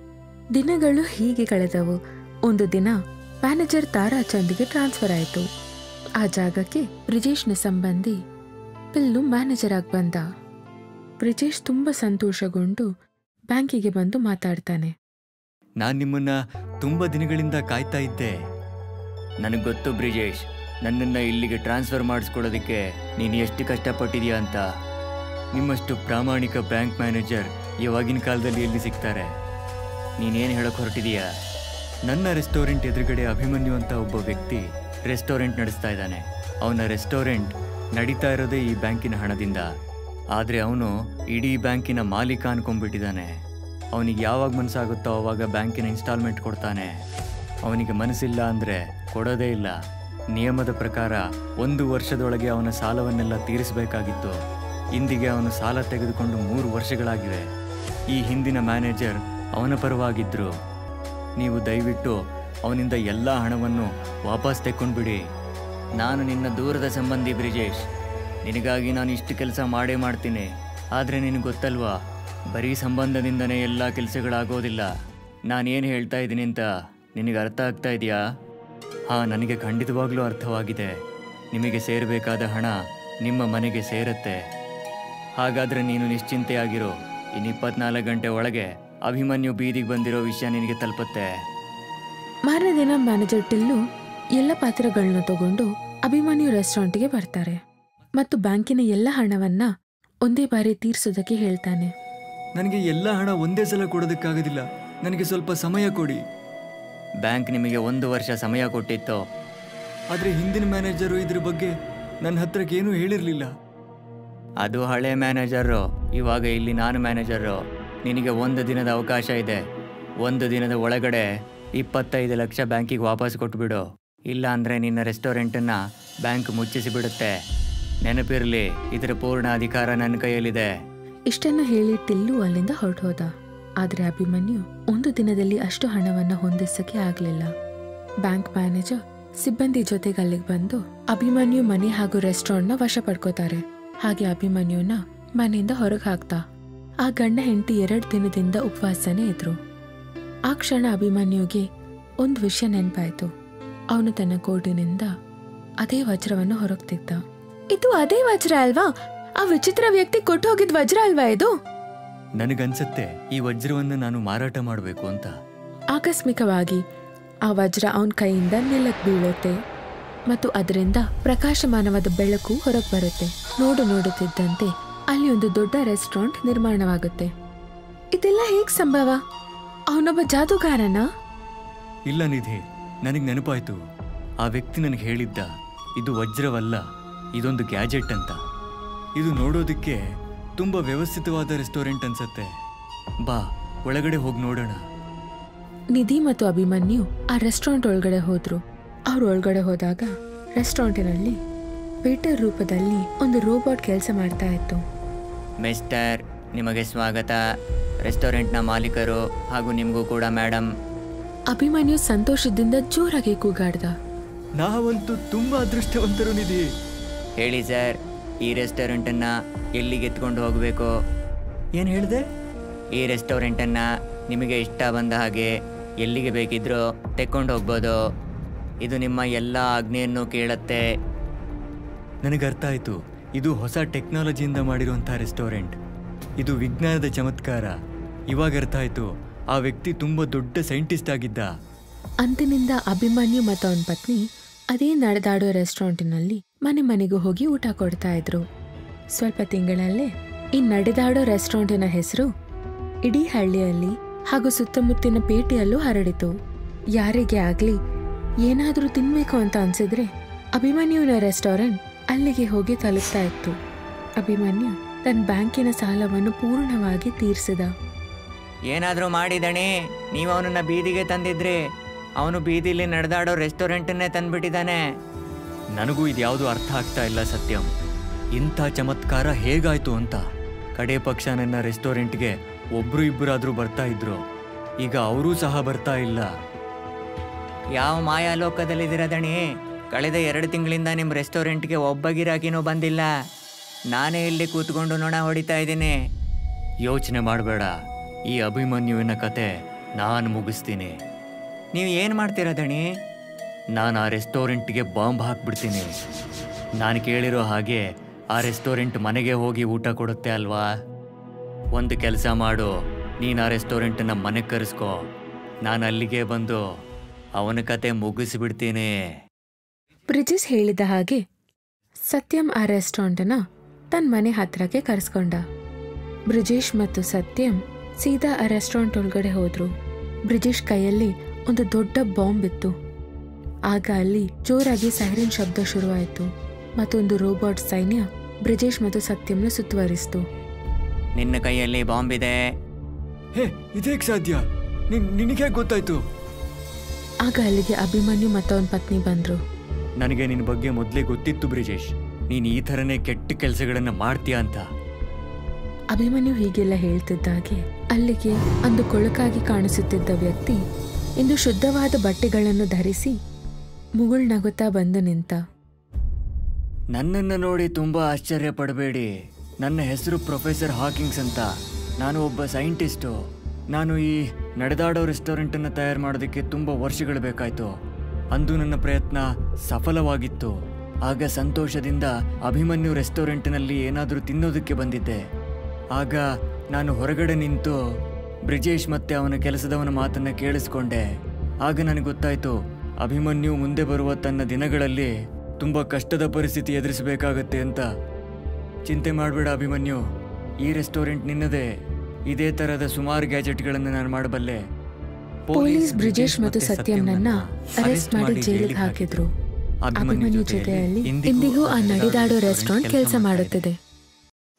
ದಿನಗಳು ಹೀಗೆ ಕಳೆದವು ಒಂದು ದಿನ ಮ್ಯಾನೇಜರ್ ತಾರಾಚಂದ್ಗೆ ಟ್ರಾನ್ಸ್ಫರ್ ಆಯಿತು ಆ ಜಾಗಕ್ಕೆ ಬ್ರಿಜೇಶ್ನ ಸಂಬಂಧಿ ಪಿಲ್ಲು ಮ್ಯಾನೇಜರ್ ಆಗಿ ಬಂದ ಬ್ರಿಜೇಶ್ ತುಂಬ ಸಂತೋಷಗೊಂಡು ಬ್ಯಾಂಕಿಗೆ ಬಂದು ಮಾತಾಡ್ತಾನೆ ನಾನು ನಿಮ್ಮನ್ನ ತುಂಬ ದಿನಗಳಿಂದ ಕಾಯ್ತಾ ಇದ್ದೆ ನನಗೆ ಗೊತ್ತು ಬ್ರಿಜೇಶ್ ನನ್ನನ್ನು ಇಲ್ಲಿಗೆ ಟ್ರಾನ್ಸ್ಫರ್ ಮಾಡಿಸ್ಕೊಳ್ಳೋದಕ್ಕೆ ನೀನು ಎಷ್ಟು ಕಷ್ಟಪಟ್ಟಿದ್ಯಾ ಅಂತ ನಿಮ್ಮಷ್ಟು ಪ್ರಾಮಾಣಿಕ ಬ್ಯಾಂಕ್ ಮ್ಯಾನೇಜರ್ ಇವಾಗಿನ ಕಾಲದಲ್ಲಿ ಎಲ್ಲಿ ಸಿಗ್ತಾರೆ ನೀನೇನು ಹೇಳೋಕೆ ಹೊರಟಿದೀಯಾ ನನ್ನ ರೆಸ್ಟೋರೆಂಟ್ ಎದುರುಗಡೆ ಅಭಿಮನ್ಯು ಅಂತ ಒಬ್ಬ ವ್ಯಕ್ತಿ ರೆಸ್ಟೋರೆಂಟ್ ನಡೆಸ್ತಾ ಇದ್ದಾನೆ ಅವನ ರೆಸ್ಟೋರೆಂಟ್ ನಡೀತಾ ಇರೋದೇ ಈ ಬ್ಯಾಂಕಿನ ಹಣದಿಂದ ಆದರೆ ಅವನು ಇಡೀ ಬ್ಯಾಂಕಿನ ಮಾಲೀಕ ಅನ್ಕೊಂಡ್ಬಿಟ್ಟಿದ್ದಾನೆ ಅವನಿಗೆ ಯಾವಾಗ ಮನಸ್ಸಾಗುತ್ತೋ ಅವಾಗ ಬ್ಯಾಂಕಿನ ಇನ್ಸ್ಟಾಲ್ಮೆಂಟ್ ಕೊಡ್ತಾನೆ ಅವನಿಗೆ ಮನಸ್ಸಿಲ್ಲ ಅಂದರೆ ಕೊಡೋದೇ ಇಲ್ಲ ನಿಯಮದ ಪ್ರಕಾರ ಒಂದು ವರ್ಷದೊಳಗೆ ಅವನ ಸಾಲವನ್ನೆಲ್ಲ ತೀರಿಸಬೇಕಾಗಿತ್ತು ಇಂದಿಗೆ ಅವನು ಸಾಲ ತೆಗೆದುಕೊಂಡು ಮೂರು ವರ್ಷಗಳಾಗಿವೆ ಈ ಹಿಂದಿನ ಮ್ಯಾನೇಜರ್ ಅವನ ಪರವಾಗಿದ್ರು ನೀವು ದಯವಿಟ್ಟು ಅವನಿಂದ ಎಲ್ಲ ಹಣವನ್ನು ವಾಪಸ್ ತೆಕ್ಕೊಂಡ್ಬಿಡಿ ನಾನು ನಿನ್ನ ದೂರದ ಸಂಬಂಧಿ ಬ್ರಿಜೇಶ್ ನಿನಗಾಗಿ ನಾನು ಇಷ್ಟು ಕೆಲಸ ಮಾಡೇ ಮಾಡ್ತೀನಿ ಆದರೆ ನಿನಗೆ ಗೊತ್ತಲ್ವಾ ಬರೀ ಸಂಬಂಧದಿಂದನೇ ಎಲ್ಲ ಕೆಲಸಗಳಾಗೋದಿಲ್ಲ ನಾನೇನು ಹೇಳ್ತಾ ಇದ್ದೀನಿ ಅಂತ ನಿನಗೆ ಅರ್ಥ ಆಗ್ತಾ ಇದೆಯಾ ಹಾಂ ನನಗೆ ಖಂಡಿತವಾಗ್ಲೂ ಅರ್ಥವಾಗಿದೆ ನಿಮಗೆ ಸೇರಬೇಕಾದ ಹಣ ನಿಮ್ಮ ಮನೆಗೆ ಸೇರುತ್ತೆ ಹಾಗಾದರೆ ನೀನು ನಿಶ್ಚಿಂತೆಯಾಗಿರು ಇನ್ನು ಇಪ್ಪತ್ನಾಲ್ಕು ಗಂಟೆ ಒಳಗೆ ಅಭಿಮನ್ಯು ಬೀದಿಗೆ ಬಂದಿರೋ ವಿಷಯ ನಿನಗೆ ತಲುಪುತ್ತೆ ಮಾರನೇ ದಿನ ಮ್ಯಾನೇಜರ್ ಟಿಲ್ಲು ಎಲ್ಲ ಪಾತ್ರೆಗಳನ್ನ ತಗೊಂಡು ಅಭಿಮನ್ಯು ರೆಸ್ಟೋರೆಂಟ್ಗೆ ಬರ್ತಾರೆ ಮತ್ತು ಬ್ಯಾಂಕಿನ ಎಲ್ಲ ಹಣವನ್ನ ಒಂದೇ ಬಾರಿ ತೀರ್ಸೋದಕ್ಕೆ ಹೇಳ್ತಾನೆ ನನಗೆ ಎಲ್ಲ ಹಣ ಒಂದೇ ಸಲ ಕೊಡೋದಕ್ಕಾಗೋದಿಲ್ಲ ನನಗೆ ಸ್ವಲ್ಪ ಸಮಯ ಕೊಡಿ ಬ್ಯಾಂಕ್ ನಿಮಗೆ ಒಂದು ವರ್ಷ ಸಮಯ ಕೊಟ್ಟಿತ್ತು ಆದರೆ ಹಿಂದಿನ ಮ್ಯಾನೇಜರು ಇದ್ರ ಬಗ್ಗೆ ನನ್ನ ಹತ್ರಕ್ಕೇನೂ ಹೇಳಿರಲಿಲ್ಲ ಅದು ಹಳೆ ಮ್ಯಾನೇಜರು ಇವಾಗ ಇಲ್ಲಿ ನಾನು ಮ್ಯಾನೇಜರು ನಿನಗೆ ಒಂದು ದಿನದ ಅವಕಾಶ ಇದೆ ಒಂದು ದಿನದ ಒಳಗಡೆ ಇಪ್ಪತ್ತೈದು ಲಕ್ಷ ಬ್ಯಾಂಕಿಗೆ ವಾಪಸ್ ಕೊಟ್ಬಿಡು ಇಲ್ಲ ಅಂದರೆ ನಿನ್ನ ರೆಸ್ಟೋರೆಂಟನ್ನು ಬ್ಯಾಂಕ್ ಮುಚ್ಚಿಸಿ ಬಿಡುತ್ತೆ ನೆನಪಿರಲಿ ಇದರ ಪೂರ್ಣ ಅಧಿಕಾರ ನನ್ನ ಕೈಯಲ್ಲಿದೆ ಇಷ್ಟನ್ನು ಹೇಳಿ ಟಿಲ್ಲು ಅಲ್ಲಿಂದ ಹೊರಟೋದ ಆದ್ರೆ ಅಭಿಮನ್ಯು ಒಂದು ದಿನದಲ್ಲಿ ಅಷ್ಟು ಹಣವನ್ನ ಹೊಂದಿಸಕ್ಕೆ ಆಗ್ಲಿಲ್ಲ ಬ್ಯಾಂಕ್ ಮ್ಯಾನೇಜರ್ ಸಿಬ್ಬಂದಿ ಜೊತೆಗೆ ಅಲ್ಲಿಗೆ ಬಂದು ಅಭಿಮನ್ಯು ಮನೆ ಹಾಗೂ ರೆಸ್ಟೋರೆಂಟ್ನ ವಶ ಪಡ್ಕೋತಾರೆ ಹಾಗೆ ಅಭಿಮನ್ಯುನ ಮನೆಯಿಂದ ಹೊರಗೆ ಹಾಕ್ತಾ ಆ ಗಂಡ ಹೆಂಡತಿ ಎರಡು ದಿನದಿಂದ ಉಪವಾಸನೇ ಇದ್ರು ಆ ಕ್ಷಣ ಅಭಿಮನ್ಯುಗೆ ಒಂದು ವಿಷಯ ನೆನಪಾಯ್ತು ಅವನು ತನ್ನ ಕೋಟಿನಿಂದ ಅದೇ ವಜ್ರವನ್ನು ಹೊರಗೆ ತೆಗ್ದ ಇದು ಅದೇ ವಜ್ರ ಅಲ್ವಾ ಆ ವಿಚಿತ್ರ ವ್ಯಕ್ತಿ ಕೊಟ್ಟು ಹೋಗಿದ್ ವಜ್ರ ಅಲ್ವಾ ಇದು ನನಗನ್ಸುತ್ತೆ ಈ ವಜ್ರವನ್ನು ನಾನು ಮಾರಾಟ ಮಾಡಬೇಕು ಅಂತ ಆಕಸ್ಮಿಕವಾಗಿ ಆ ವಜ್ರ ಅವನ ಕೈಯಿಂದ ನೆಲಕ್ಕೆ ಬೀಳುತ್ತೆ ಮತ್ತು ಅದರಿಂದ ಪ್ರಕಾಶಮಾನವಾದ ಬೆಳಕು ಹೊರಗೆ ಬರುತ್ತೆ ನೋಡು ನೋಡುತ್ತಿದ್ದಂತೆ ಅಲ್ಲಿ ಒಂದು ದೊಡ್ಡ ರೆಸ್ಟೋರೆಂಟ್ ನಿರ್ಮಾಣವಾಗುತ್ತೆ ಇದೆಲ್ಲ ಹೇಗ್ ಸಂಭವ ಅವನೊಬ್ಬ ಜಾದೂಗಾರನ ಇಲ್ಲ ನಿಧಿ ನನಗೆ ನೆನಪಾಯ್ತು ಆ ವ್ಯಕ್ತಿ ನನಗೆ ಹೇಳಿದ್ದ ಇದು ವಜ್ರವಲ್ಲ ಇದೊಂದು ಗ್ಯಾಜೆಟ್ ಅಂತ ಇದು ನೋಡೋದಕ್ಕೆ ತುಂಬ ವ್ಯವಸ್ಥಿತವಾದ ರೆಸ್ಟೋರೆಂಟ್ ಅನ್ಸತ್ತೆ ಬಾ ಒಳಗಡೆ ಹೋಗಿ ನೋಡೋಣ ನಿಧಿ ಮತ್ತು ಅಭಿಮನ್ಯು ಆ ರೆಸ್ಟೋರೆಂಟ್ ಒಳಗಡೆ ಹೋದ್ರು ಅವ್ರು ಒಳಗಡೆ ಹೋದಾಗ ರೆಸ್ಟೋರೆಂಟಿನಲ್ಲಿ ವೇಟರ್ ರೂಪದಲ್ಲಿ ಒಂದು ರೋಬೋಟ್ ಕೆಲಸ ಮಾಡ್ತಾ ಇತ್ತು ಮಿಸ್ಟರ್ ನಿಮಗೆ ಸ್ವಾಗತ ರೆಸ್ಟೋರೆಂಟ್ನ ಮಾಲೀಕರು ಹಾಗೂ ನಿಮಗೂ ಕೂಡ ಮೇಡಮ್ ಅಭಿಮನ್ಯು ಸಂತೋಷದಿಂದ ಜೋರಾಗಿ ಕೂಗಾಡ್ದ ನಾವಂತೂ ತುಂಬಾ ಅದೃಷ್ಟವಂತರು ನಿಧಿ ಹೇಳಿ ಸರ್ ಈ ರೆಸ್ಟೋರೆಂಟನ್ನು ಎಲ್ಲಿಗೆ ಎತ್ಕೊಂಡು ಹೋಗಬೇಕು ಏನು ಹೇಳಿದೆ ಈ ರೆಸ್ಟೋರೆಂಟನ್ನು ನಿಮಗೆ ಇಷ್ಟ ಬಂದ ಹಾಗೆ ಎಲ್ಲಿಗೆ ಬೇಕಿದ್ರೂ ತೆಕ್ಕೊಂಡು ಹೋಗ್ಬೋದು ಇದು ನಿಮ್ಮ ಎಲ್ಲ ಆಜ್ಞೆಯನ್ನು ಕೇಳುತ್ತೆ ನನಗೆ ಅರ್ಥ ಆಯಿತು ಇದು ಹೊಸ ಟೆಕ್ನಾಲಜಿಯಿಂದ ಮಾಡಿರುವಂಥ ರೆಸ್ಟೋರೆಂಟ್ ಇದು ವಿಜ್ಞಾನದ ಚಮತ್ಕಾರ ಇವಾಗ ಅರ್ಥ ಆಯಿತು ಆ ವ್ಯಕ್ತಿ ತುಂಬ ದೊಡ್ಡ ಸೈಂಟಿಸ್ಟ್ ಆಗಿದ್ದ ಅಂದಿನಿಂದ ಅಭಿಮನ್ಯು ಮತ್ತು ಅವನ ಪತ್ನಿ ಅದೇ ನಡೆದಾಡೋ ರೆಸ್ಟೋರೆಂಟಿನಲ್ಲಿ ಮನೆ ಮನೆಗೂ ಹೋಗಿ ಊಟ ಕೊಡ್ತಾ ಇದ್ರು ಸ್ವಲ್ಪ ತಿಂಗಳಲ್ಲೇ ಈ ನಡೆದಾಡೋ ರೆಸ್ಟೋರೆಂಟಿನ ಹೆಸರು ಇಡೀ ಹಳ್ಳಿಯಲ್ಲಿ ಹಾಗೂ ಸುತ್ತಮುತ್ತಿನ ಪೇಟೆಯಲ್ಲೂ ಹರಡಿತು ಯಾರಿಗೆ ಆಗ್ಲಿ ಏನಾದ್ರೂ ತಿನ್ಬೇಕು ಅಂತ ಅನ್ಸಿದ್ರೆ ಅಭಿಮನ್ಯುವಿನ ರೆಸ್ಟೋರೆಂಟ್ ಅಲ್ಲಿಗೆ ಹೋಗಿ ತಲುಪ್ತಾ ಇತ್ತು ಅಭಿಮನ್ಯು ತನ್ನ ಬ್ಯಾಂಕಿನ ಸಾಲವನ್ನು ಪೂರ್ಣವಾಗಿ ತೀರಿಸಿದ ಏನಾದರೂ ಮಾಡಿದಣಿ ನೀವು ಅವನನ್ನ ಬೀದಿಗೆ ತಂದಿದ್ರಿ ಅವನು ಬೀದಿಲಿ ನಡೆದಾಡೋ ರೆಸ್ಟೋರೆಂಟನ್ನೇ ತಂದ್ಬಿಟ್ಟಿದ್ದಾನೆ ನನಗೂ ಇದ್ಯಾವುದು ಅರ್ಥ ಆಗ್ತಾ ಇಲ್ಲ ಸತ್ಯಂ ಇಂಥ ಚಮತ್ಕಾರ ಹೇಗಾಯ್ತು ಅಂತ ಕಡೆ ಪಕ್ಷ ನನ್ನ ರೆಸ್ಟೋರೆಂಟ್ಗೆ ಒಬ್ರು ಇಬ್ಬರಾದ್ರೂ ಬರ್ತಾ ಇದ್ರು ಈಗ ಅವರೂ ಸಹ ಬರ್ತಾ ಇಲ್ಲ ಯಾವ ಮಾಯಾ ಲೋಕದಲ್ಲಿದ್ದೀರ ದಣಿ ಕಳೆದ ಎರಡು ತಿಂಗಳಿಂದ ನಿಮ್ಮ ರೆಸ್ಟೋರೆಂಟ್ಗೆ ಒಬ್ಬ ಗಿರಾಕಿನೂ ಬಂದಿಲ್ಲ ನಾನೇ ಇಲ್ಲಿ ಕೂತ್ಕೊಂಡು ನೊಣ ಹೊಡಿತಾ ಇದ್ದೀನಿ ಯೋಚನೆ ಮಾಡಬೇಡ ಈ ಅಭಿಮನ್ಯುವಿನ ಕತೆ ನಾನು ಮುಗಿಸ್ತೀನಿ ನೀವು ಏನು ಮಾಡ್ತೀರಾ ದಣಿ ನಾನು ಆ ರೆಸ್ಟೋರೆಂಟ್ಗೆ ಬಾಂಬ್ ಹಾಕ್ಬಿಡ್ತೀನಿ ನಾನು ಕೇಳಿರೋ ಹಾಗೆ ಆ ರೆಸ್ಟೋರೆಂಟ್ ಮನೆಗೆ ಹೋಗಿ ಊಟ ಕೊಡುತ್ತೆ ಅಲ್ವಾ ಒಂದು ಕೆಲಸ ಮಾಡು ನೀನು ಆ ರೆಸ್ಟೋರೆಂಟನ್ನ ಮನೆಗೆ ಕರೆಸ್ಕೋ ನಾನು ಅಲ್ಲಿಗೆ ಬಂದು ಅವನ ಕತೆ ಮುಗಿಸಿಬಿಡ್ತೀನಿ ಬ್ರಿಜೇಶ್ ಹೇಳಿದ ಹಾಗೆ ಸತ್ಯಂ ಆ ರೆಸ್ಟೋರೆಂಟ್ನ ತನ್ನ ಮನೆ ಹತ್ರಕ್ಕೆ ಕರೆಸ್ಕೊಂಡ ಬ್ರಿಜೇಶ್ ಮತ್ತು ಸತ್ಯಂ ಸೀದಾ ಆ ರೆಸ್ಟೋರೆಂಟ್ ಒಳಗಡೆ ಹೋದ್ರು ಬ್ರಿಜೇಶ್ ಕೈಯಲ್ಲಿ ಒಂದು ದೊಡ್ಡ ಬಾಂಬ್ ಇತ್ತು ಆಗ ಅಲ್ಲಿ ಜೋರಾಗಿ ಸೈರನ್ ಶಬ್ದ ಶುರುವಾಯಿತು ಮತ್ತೊಂದು ರೋಬೋಟ್ ಸೈನ್ಯ ಬ್ರಿಜೇಶ್ ಮತ್ತು ಸತ್ಯಂನ ಸುತ್ತುವರಿಸಿತು ನಿನ್ನ ಕೈಯಲ್ಲಿ ಬಾಂಬ್ ಇದೆ ಹೇ ಇದೇಕ್ ಸಾಧ್ಯ ನಿನಗೆ ಗೊತ್ತಾಯ್ತು ಆಗ ಅಲ್ಲಿಗೆ ಅಭಿಮನ್ಯು ಮತ್ತು ಅವನ ಪತ್ನಿ ಬಂದ್ರು ನನಗೆ ನಿನ್ನ ಬಗ್ಗೆ ಮೊದಲೇ ಗೊತ್ತಿತ್ತು ಬ್ರಿಜೇಶ್ ನೀನು ಈ ಥರನೇ ಕೆಟ್ಟ ಕೆಲಸಗಳನ್ನ ಮಾಡ್ತೀಯ ಅಂತ ಅಭಿಮನ್ಯು ಹೀಗೆಲ್ಲ ಹೇಳ್ತಿದ್ದಾಗೆ ಅಲ್ಲಿಗೆ ಅಂದು ಕೊಳಕಾಗಿ ಕಾಣಿಸುತ್ತಿದ್ದ ವ್ಯಕ್ತಿ ಇಂದು ಶುದ್ಧವಾದ ಬಟ್ಟೆಗಳನ್ನು ಧರಿಸಿ ಮುಗುಳ್ನಗುತ್ತಾ ಬಂದು ನಿಂತ ನನ್ನನ್ನು ನೋಡಿ ತುಂಬ ಆಶ್ಚರ್ಯ ಪಡಬೇಡಿ ನನ್ನ ಹೆಸರು ಪ್ರೊಫೆಸರ್ ಹಾಕಿಂಗ್ಸ್ ಅಂತ ನಾನು ಒಬ್ಬ ಸೈಂಟಿಸ್ಟು ನಾನು ಈ ನಡೆದಾಡೋ ರೆಸ್ಟೋರೆಂಟನ್ನು ತಯಾರು ಮಾಡೋದಕ್ಕೆ ತುಂಬ ವರ್ಷಗಳು ಬೇಕಾಯಿತು ಅಂದು ನನ್ನ ಪ್ರಯತ್ನ ಸಫಲವಾಗಿತ್ತು ಆಗ ಸಂತೋಷದಿಂದ ಅಭಿಮನ್ಯು ರೆಸ್ಟೋರೆಂಟ್ನಲ್ಲಿ ಏನಾದರೂ ತಿನ್ನೋದಕ್ಕೆ ಬಂದಿದ್ದೆ ಆಗ ನಾನು ಹೊರಗಡೆ ನಿಂತು ಬ್ರಿಜೇಶ್ ಮತ್ತೆ ಅವನ ಕೆಲಸದವನ ಮಾತನ್ನ ಕೇಳಿಸ್ಕೊಂಡೆ ಆಗ ನನಗೆ ಗೊತ್ತಾಯ್ತು ಅಭಿಮನ್ಯು ಮುಂದೆ ಬರುವ ತನ್ನ ದಿನಗಳಲ್ಲಿ ತುಂಬ ಕಷ್ಟದ ಪರಿಸ್ಥಿತಿ ಎದುರಿಸಬೇಕಾಗತ್ತೆ ಅಂತ ಚಿಂತೆ ಮಾಡಬೇಡ ಅಭಿಮನ್ಯು ಈ ರೆಸ್ಟೋರೆಂಟ್ ನಿನ್ನದೇ ಇದೇ ತರಹದ ಸುಮಾರು ಗ್ಯಾಜೆಟ್ಗಳನ್ನು ನಾನು ಮಾಡಬಲ್ಲೆ ಪೊಲೀಸ್ ಬ್ರಿಜೇಶ್ ಮತ್ತು ಸತ್ಯಂನನ್ನ ಅರೆಸ್ಟ್ ಮಾಡಿ ಜೈಲಿಗೆ ಹಾಕಿದ್ರು ಅಭಿಮನ್ಯು ಜೊತೆಯಲ್ಲಿ ಇಂದಿಗೂ ಆ ನಡೆದಾಡೋ ರೆಸ್ಟೋರೆಂಟ್ ಕೆಲಸ ಮಾಡುತ್ತಿದೆ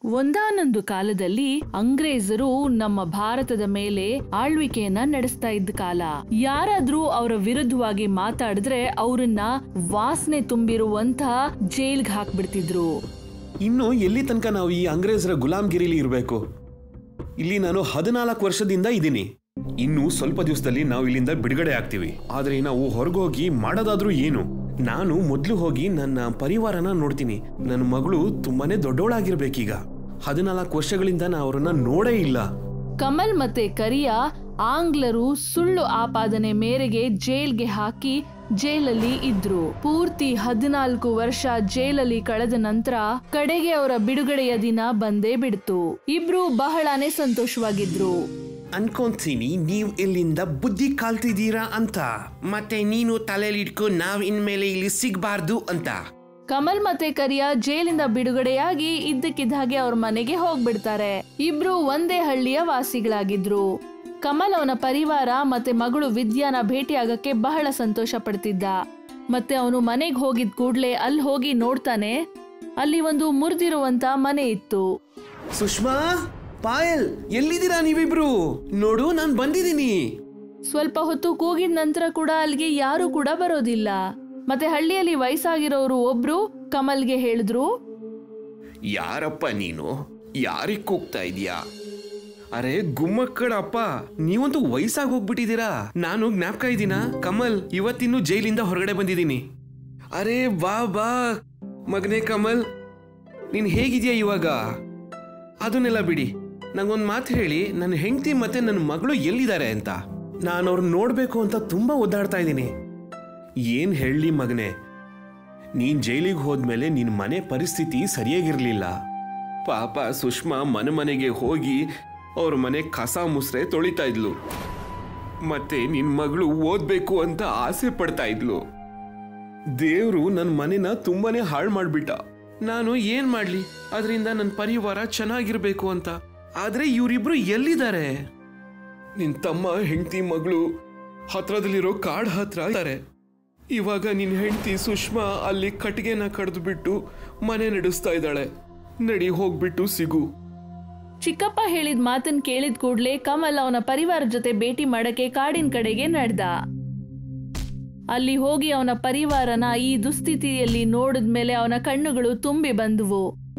ಒಂದಾನೊಂದು ಕಾಲದಲ್ಲಿ ಅಂಗ್ರೇಜರು ನಮ್ಮ ಭಾರತದ ಮೇಲೆ ಆಳ್ವಿಕೆಯನ್ನ ನಡೆಸ್ತಾ ಇದ್ದ ಕಾಲ ಯಾರಾದ್ರೂ ಅವರ ವಿರುದ್ಧವಾಗಿ ಮಾತಾಡಿದ್ರೆ ಅವರನ್ನ ವಾಸನೆ ತುಂಬಿರುವಂತಹ ಜೈಲ್ಗೆ ಹಾಕ್ಬಿಡ್ತಿದ್ರು ಇನ್ನು ಎಲ್ಲಿ ತನಕ ನಾವು ಈ ಅಂಗ್ರೇಜರ ಗುಲಾಮ್ಗಿರಿಲಿ ಇರಬೇಕು ಇಲ್ಲಿ ನಾನು ಹದಿನಾಲ್ಕು ವರ್ಷದಿಂದ ಇದ್ದೀನಿ ಇನ್ನು ಸ್ವಲ್ಪ ದಿವಸದಲ್ಲಿ ನಾವು ಇಲ್ಲಿಂದ ಬಿಡುಗಡೆ ಆಗ್ತೀವಿ ಆದ್ರೆ ನಾವು ಹೊರಗೋಗಿ ಮಾಡೋದಾದ್ರೂ ಏನು ನಾನು ಮೊದಲು ಹೋಗಿ ನನ್ನ ಪರಿವಾರನ ನೋಡ್ತೀನಿ ನನ್ನ ಮಗಳು ತುಂಬಾನೇ ದೊಡ್ಡವಳಾಗಿರ್ಬೇಕೀಗ ಹದಿನಾಲ್ಕು ವರ್ಷಗಳಿಂದ ನಾ ಅವ್ರನ್ನ ನೋಡೇ ಇಲ್ಲ ಕಮಲ್ ಮತ್ತೆ ಕರಿಯಾ ಆಂಗ್ಲರು ಸುಳ್ಳು ಆಪಾದನೆ ಮೇರೆಗೆ ಜೈಲ್ಗೆ ಹಾಕಿ ಜೈಲಲ್ಲಿ ಇದ್ರು ಪೂರ್ತಿ ಹದಿನಾಲ್ಕು ವರ್ಷ ಜೈಲಲ್ಲಿ ಕಳೆದ ನಂತರ ಕಡೆಗೆ ಅವರ ಬಿಡುಗಡೆಯ ದಿನ ಬಂದೇ ಬಿಡ್ತು ಇಬ್ರು ಬಹಳಾನೇ ಸಂತೋಷವಾಗಿದ್ರು ಅನ್ಕೊಂತೀನಿ ನೀವು ಇಲ್ಲಿಂದ ಬುದ್ಧಿ ಕಲ್ತಿದ್ದೀರಾ ಅಂತ ಮತ್ತೆ ನೀನು ತಲೆಯಲ್ಲಿ ಇಟ್ಕೊಂಡು ನಾವ್ ಇನ್ಮೇಲೆ ಇಲ್ಲಿ ಸಿಗ್ಬಾರ್ದು ಅಂತ ಕಮಲ್ ಮತ್ತೆ ಕರಿಯಾ ಜೈಲಿಂದ ಬಿಡುಗಡೆಯಾಗಿ ಇದ್ದಕ್ಕಿದ್ದ ಹಾಗೆ ಅವ್ರ ಮನೆಗೆ ಹೋಗ್ಬಿಡ್ತಾರೆ ಇಬ್ರು ಒಂದೇ ಹಳ್ಳಿಯ ವಾಸಿಗಳಾಗಿದ್ರು ಕಮಲ್ ಅವನ ಪರಿವಾರ ಮತ್ತೆ ಮಗಳು ವಿದ್ಯಾನ ಭೇಟಿಯಾಗಕ್ಕೆ ಬಹಳ ಸಂತೋಷ ಪಡ್ತಿದ್ದ ಮತ್ತೆ ಅವನು ಮನೆಗೆ ಹೋಗಿದ್ ಕೂಡ್ಲೆ ಅಲ್ಲಿ ಹೋಗಿ ನೋಡ್ತಾನೆ ಅಲ್ಲಿ ಒಂದು ಮುರಿದಿರುವಂತ ಮನೆ ಇತ್ತು ಸುಷ್ಮಾ ಪಾಯಲ್ ಎಲ್ಲಿದ್ದೀರಾ ನೀವಿಬ್ರು ನೋಡು ನಾನ್ ಬಂದಿದ್ದೀನಿ ಸ್ವಲ್ಪ ಹೊತ್ತು ಕೂಗಿದ ನಂತರ ಕೂಡ ಅಲ್ಲಿಗೆ ಯಾರು ಕೂಡ ಬರೋದಿಲ್ಲ ಮತ್ತೆ ಹಳ್ಳಿಯಲ್ಲಿ ವಯಸ್ಸಾಗಿರೋರು ಒಬ್ರು ಕಮಲ್ಗೆ ಹೇಳಿದ್ರು ಯಾರಪ್ಪ ನೀನು ಯಾರಿಗ್ ಕೂಗ್ತಾ ಇದೀಯಾ ಅರೆ ಗುಮ್ಮಕ್ಕಳಪ್ಪ ನೀವಂತೂ ವಯಸ್ಸಾಗಿ ಹೋಗ್ಬಿಟ್ಟಿದ್ದೀರಾ ನಾನು ಜ್ಞಾಪಕ ಇದ್ದೀನಾ ಕಮಲ್ ಇವತ್ತಿನ್ನು ಜೈಲಿಂದ ಹೊರಗಡೆ ಬಂದಿದ್ದೀನಿ ಅರೆ ಬಾ ಬಾ ಮಗನೇ ಕಮಲ್ ನೀನ್ ಹೇಗಿದ್ಯಾ ಇವಾಗ ಅದನ್ನೆಲ್ಲ ಬಿಡಿ ನಂಗೊಂದ್ ಮಾತು ಹೇಳಿ ನನ್ನ ಹೆಂಡತಿ ಮತ್ತೆ ನನ್ನ ಮಗಳು ಎಲ್ಲಿದ್ದಾರೆ ಅಂತ ನಾನು ಅವ್ರನ್ನ ನೋಡ್ಬೇಕು ಅಂತ ತುಂಬಾ ಒದ್ದಾಡ್ತಾ ಇದ್ದೀನಿ ಏನ್ ಹೇಳಿ ಮಗನೇ ನೀನ್ ಜೈಲಿಗೆ ಹೋದ್ಮೇಲೆ ನಿನ್ ಮನೆ ಪರಿಸ್ಥಿತಿ ಸರಿಯಾಗಿರ್ಲಿಲ್ಲ ಪಾಪ ಸುಷ್ಮಾ ಮನೆ ಮನೆಗೆ ಹೋಗಿ ಅವ್ರ ಮನೆ ಕಸ ಮುಸ್ರೆ ತೊಳಿತಾ ಇದ್ಲು ಮತ್ತೆ ನಿನ್ ಮಗಳು ಓದ್ಬೇಕು ಅಂತ ಆಸೆ ಪಡ್ತಾ ಇದ್ಲು ದೇವ್ರು ನನ್ನ ಮನೆನ ತುಂಬಾನೇ ಹಾಳು ಮಾಡ್ಬಿಟ್ಟ ನಾನು ಏನ್ ಮಾಡ್ಲಿ ಅದರಿಂದ ನನ್ನ ಪರಿವಾರ ಚೆನ್ನಾಗಿರ್ಬೇಕು ಅಂತ ಆದ್ರೆ ಇವರಿಬ್ರು ಎಲ್ಲಿದ್ದಾರೆ ನಿನ್ ತಮ್ಮ ಹೆಂಡತಿ ಮಗಳು ಹತ್ರದಲ್ಲಿರೋ ಕಾಡ್ ಹತ್ರ ಇದ್ದಾರೆ ಇವಾಗ ನಿನ್ ಹೆಂಡತಿ ಸುಷ್ಮಾ ಅಲ್ಲಿ ಕಟ್ಟಿಗೆನ ಕಡ್ದು ಬಿಟ್ಟು ಮನೆ ನಡೆಸ್ತಾ ಇದ್ದಾಳೆ ನಡಿ ಹೋಗ್ಬಿಟ್ಟು ಸಿಗು ಚಿಕ್ಕಪ್ಪ ಹೇಳಿದ ಮಾತನ್ ಕೇಳಿದ ಕೂಡ್ಲೆ ಕಮಲ್ ಅವನ ಪರಿವಾರ ಜೊತೆ ಭೇಟಿ ಮಾಡಕ್ಕೆ ಕಾಡಿನ ಕಡೆಗೆ ನಡೆದ ಅಲ್ಲಿ ಹೋಗಿ ಅವನ ಪರಿವಾರನ ಈ ದುಸ್ಥಿತಿಯಲ್ಲಿ ನೋಡಿದ್ಮೇಲೆ ಅವನ ಕಣ್ಣುಗಳು ತುಂಬಿ ಬಂದುವು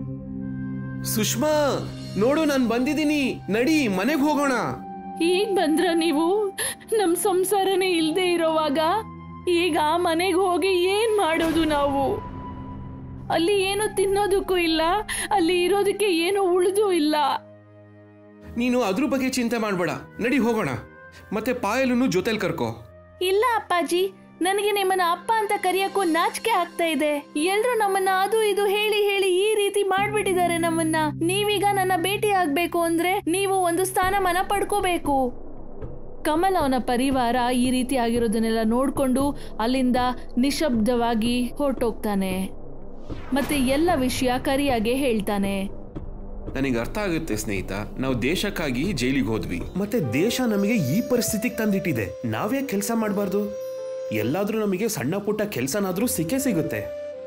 ಸುಷ್ಮಾ ನೋಡು ನಾನು ಬಂದಿದ್ದೀನಿ ನಡಿ ಮನೆಗೆ ಹೋಗೋಣ ಈಗ ಬಂದ್ರ ನೀವು ನಮ್ ಸಂಸಾರನೇ ಇಲ್ದೇ ಇರೋವಾಗ ಈಗ ಮನೆಗೆ ಹೋಗಿ ಏನ್ ಮಾಡೋದು ನಾವು ಅಲ್ಲಿ ಏನು ತಿನ್ನೋದಕ್ಕೂ ಇಲ್ಲ ಅಲ್ಲಿ ಇರೋದಕ್ಕೆ ಏನು ಉಳಿದು ಇಲ್ಲ ನೀನು ಅದ್ರ ಬಗ್ಗೆ ಚಿಂತೆ ಮಾಡಬೇಡ ನಡಿ ಹೋಗೋಣ ಮತ್ತೆ ಪಾಯಲನ್ನು ಜೊತೆಲಿ ಕರ್ಕೋ ಇಲ್ಲ ಅಪ್ಪಾಜಿ ನನಗೆ ನಿಮ್ಮನ್ನ ಅಪ್ಪ ಅಂತ ಕರೆಯಕ್ಕೂ ನಾಚಿಕೆ ಆಗ್ತಾ ಇದೆ ಎಲ್ರು ನಮ್ಮನ್ನ ಅದು ಇದು ಹೇಳಿ ಹೇಳಿ ಈ ರೀತಿ ಮಾಡ್ಬಿಟ್ಟಿದ್ದಾರೆ ನಮ್ಮನ್ನ ನೀವೀಗ ನನ್ನ ಭೇಟಿ ಆಗ್ಬೇಕು ಅಂದ್ರೆ ನೀವು ಒಂದು ಸ್ಥಾನಮಾನ ಪಡ್ಕೋಬೇಕು ಕಮಲ್ ಅವನ ಪರಿವಾರ ಈ ರೀತಿ ಆಗಿರೋದನ್ನೆಲ್ಲ ನೋಡ್ಕೊಂಡು ಅಲ್ಲಿಂದ ನಿಶಬ್ದವಾಗಿ ಹೊರಟೋಗ್ತಾನೆ ಮತ್ತೆ ಎಲ್ಲ ವಿಷಯ ಕರಿಯಾಗೆ ಹೇಳ್ತಾನೆ ನನಗೆ ಅರ್ಥ ಆಗುತ್ತೆ ಸ್ನೇಹಿತ ನಾವು ದೇಶಕ್ಕಾಗಿ ಜೈಲಿಗೆ ಹೋದ್ವಿ ಮತ್ತೆ ದೇಶ ನಮಗೆ ಈ ಪರಿಸ್ಥಿತಿಗೆ ತಂದಿಟ್ಟಿದೆ ನಾವೇ ಕೆಲಸ ಮಾಡಬಾರ್ದು ಎಲ್ಲಾದ್ರೂ ನಮಗೆ ಸಣ್ಣ ಪುಟ್ಟ ಕೆಲಸನಾದ್ರೂ ಸಿಕ್ಕೇ ಸಿಗುತ್ತೆ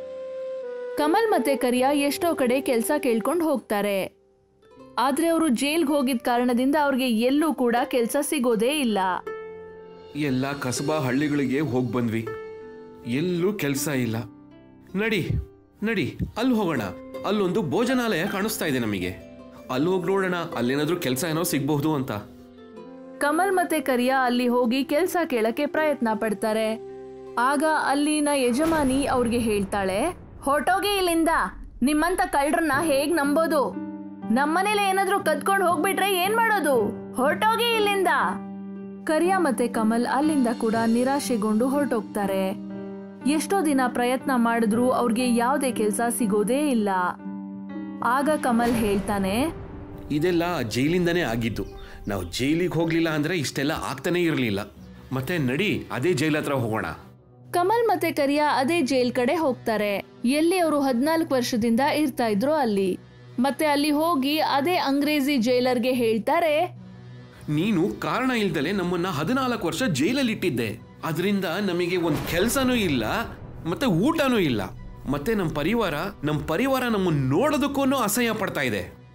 ಕಮಲ್ ಮತ್ತೆ ಕರಿಯಾ ಎಷ್ಟೋ ಕಡೆ ಕೆಲಸ ಕೇಳ್ಕೊಂಡು ಹೋಗ್ತಾರೆ ಆದ್ರೆ ಅವರು ಜೈಲ್ಗೆ ಹೋಗಿದ ಕಾರಣದಿಂದ ಅವ್ರಿಗೆ ಎಲ್ಲೂ ಕೂಡ ಕೆಲಸ ಸಿಗೋದೇ ಇಲ್ಲ ಎಲ್ಲ ಕಸಬಾ ಹಳ್ಳಿಗಳಿಗೆ ಹೋಗಿ ಬಂದ್ವಿ ಎಲ್ಲೂ ಕೆಲಸ ಇಲ್ಲ ನಡಿ ನಡಿ ಅಲ್ಲಿ ಹೋಗೋಣ ಅಲ್ಲೊಂದು ಭೋಜನಾಲಯ ಕಾಣಿಸ್ತಾ ಇದೆ ನಮಗೆ ಅಲ್ಲಿ ಹೋಗಿ ನೋಡೋಣ ಅಲ್ಲೇನಾದ್ರೂ ಕೆಲಸ ಏನೋ ಸಿಗ್ಬಹುದು ಅಂತ ಕಮಲ್ ಮತ್ತೆ ಕರಿಯಾ ಅಲ್ಲಿ ಹೋಗಿ ಕೆಲಸ ಕೇಳಕ್ಕೆ ಪ್ರಯತ್ನ ಪಡ್ತಾರೆ ಆಗ ಅಲ್ಲಿನ ಯಜಮಾನಿ ಅವ್ರಿಗೆ ಹೇಳ್ತಾಳೆ ಹೊರಟೋಗಿ ಇಲ್ಲಿಂದ ನಿಮ್ಮಂತ ಕಳ್ಳರನ್ನ ಹೇಗ್ ನಂಬೋದು ನಮ್ಮನೇಲಿ ಏನಾದ್ರೂ ಕದ್ಕೊಂಡು ಹೋಗ್ಬಿಟ್ರೆ ಏನ್ ಮಾಡೋದು ಹೊರಟೋಗಿ ಇಲ್ಲಿಂದ ಕರಿಯಾ ಮತ್ತೆ ಕಮಲ್ ಅಲ್ಲಿಂದ ಕೂಡ ನಿರಾಶೆಗೊಂಡು ಹೊರಟೋಗ್ತಾರೆ ಎಷ್ಟೋ ದಿನ ಪ್ರಯತ್ನ ಮಾಡಿದ್ರೂ ಅವ್ರಿಗೆ ಯಾವುದೇ ಕೆಲಸ ಸಿಗೋದೇ ಇಲ್ಲ ಆಗ ಕಮಲ್ ಹೇಳ್ತಾನೆ ಇದೆಲ್ಲ ಜೈಲಿಂದನೇ ಆಗಿದ್ದು ನಾವು ಜೈಲಿಗೆ ಹೋಗ್ಲಿಲ್ಲ ಅಂದ್ರೆ ಇಷ್ಟೆಲ್ಲ ಆಗ್ತಾನೆ ಇರಲಿಲ್ಲ ಮತ್ತೆ ನಡಿ ಅದೇ ಜೈಲ್ ಹತ್ರ ಹೋಗೋಣ ಕಮಲ್ ಮತ್ತೆ ಕರಿಯಾ ಅದೇ ಜೈಲ್ ಕಡೆ ಹೋಗ್ತಾರೆ ಎಲ್ಲಿ ಅವರು ಹದಿನಾಲ್ಕು ವರ್ಷದಿಂದ ಇರ್ತಾ ಇದ್ರು ಅಲ್ಲಿ ಮತ್ತೆ ಅಲ್ಲಿ ಹೋಗಿ ಅದೇ ಅಂಗ್ರೇಜಿ ಜೈಲರ್ಗೆ ಹೇಳ್ತಾರೆ ನೀನು ಕಾರಣ ಇಲ್ದಲೆ ನಮ್ಮನ್ನ ಹದಿನಾಲ್ಕು ವರ್ಷ ಜೈಲಲ್ಲಿ ಇಟ್ಟಿದ್ದೆ ಅದರಿಂದ ನಮಗೆ ಒಂದು ಕೆಲಸನೂ ಇಲ್ಲ ಮತ್ತೆ ಊಟನೂ ಇಲ್ಲ ಮತ್ತೆ ನಮ್ಮ ಪರಿವಾರ ನಮ್ಮ ಪರಿವಾರ ನಮ್ಮನ್ನ ನೋಡೋದಕ್ಕೂ ಅಸಹ್ಯ ಪಡ್ತಾ ಇದೆ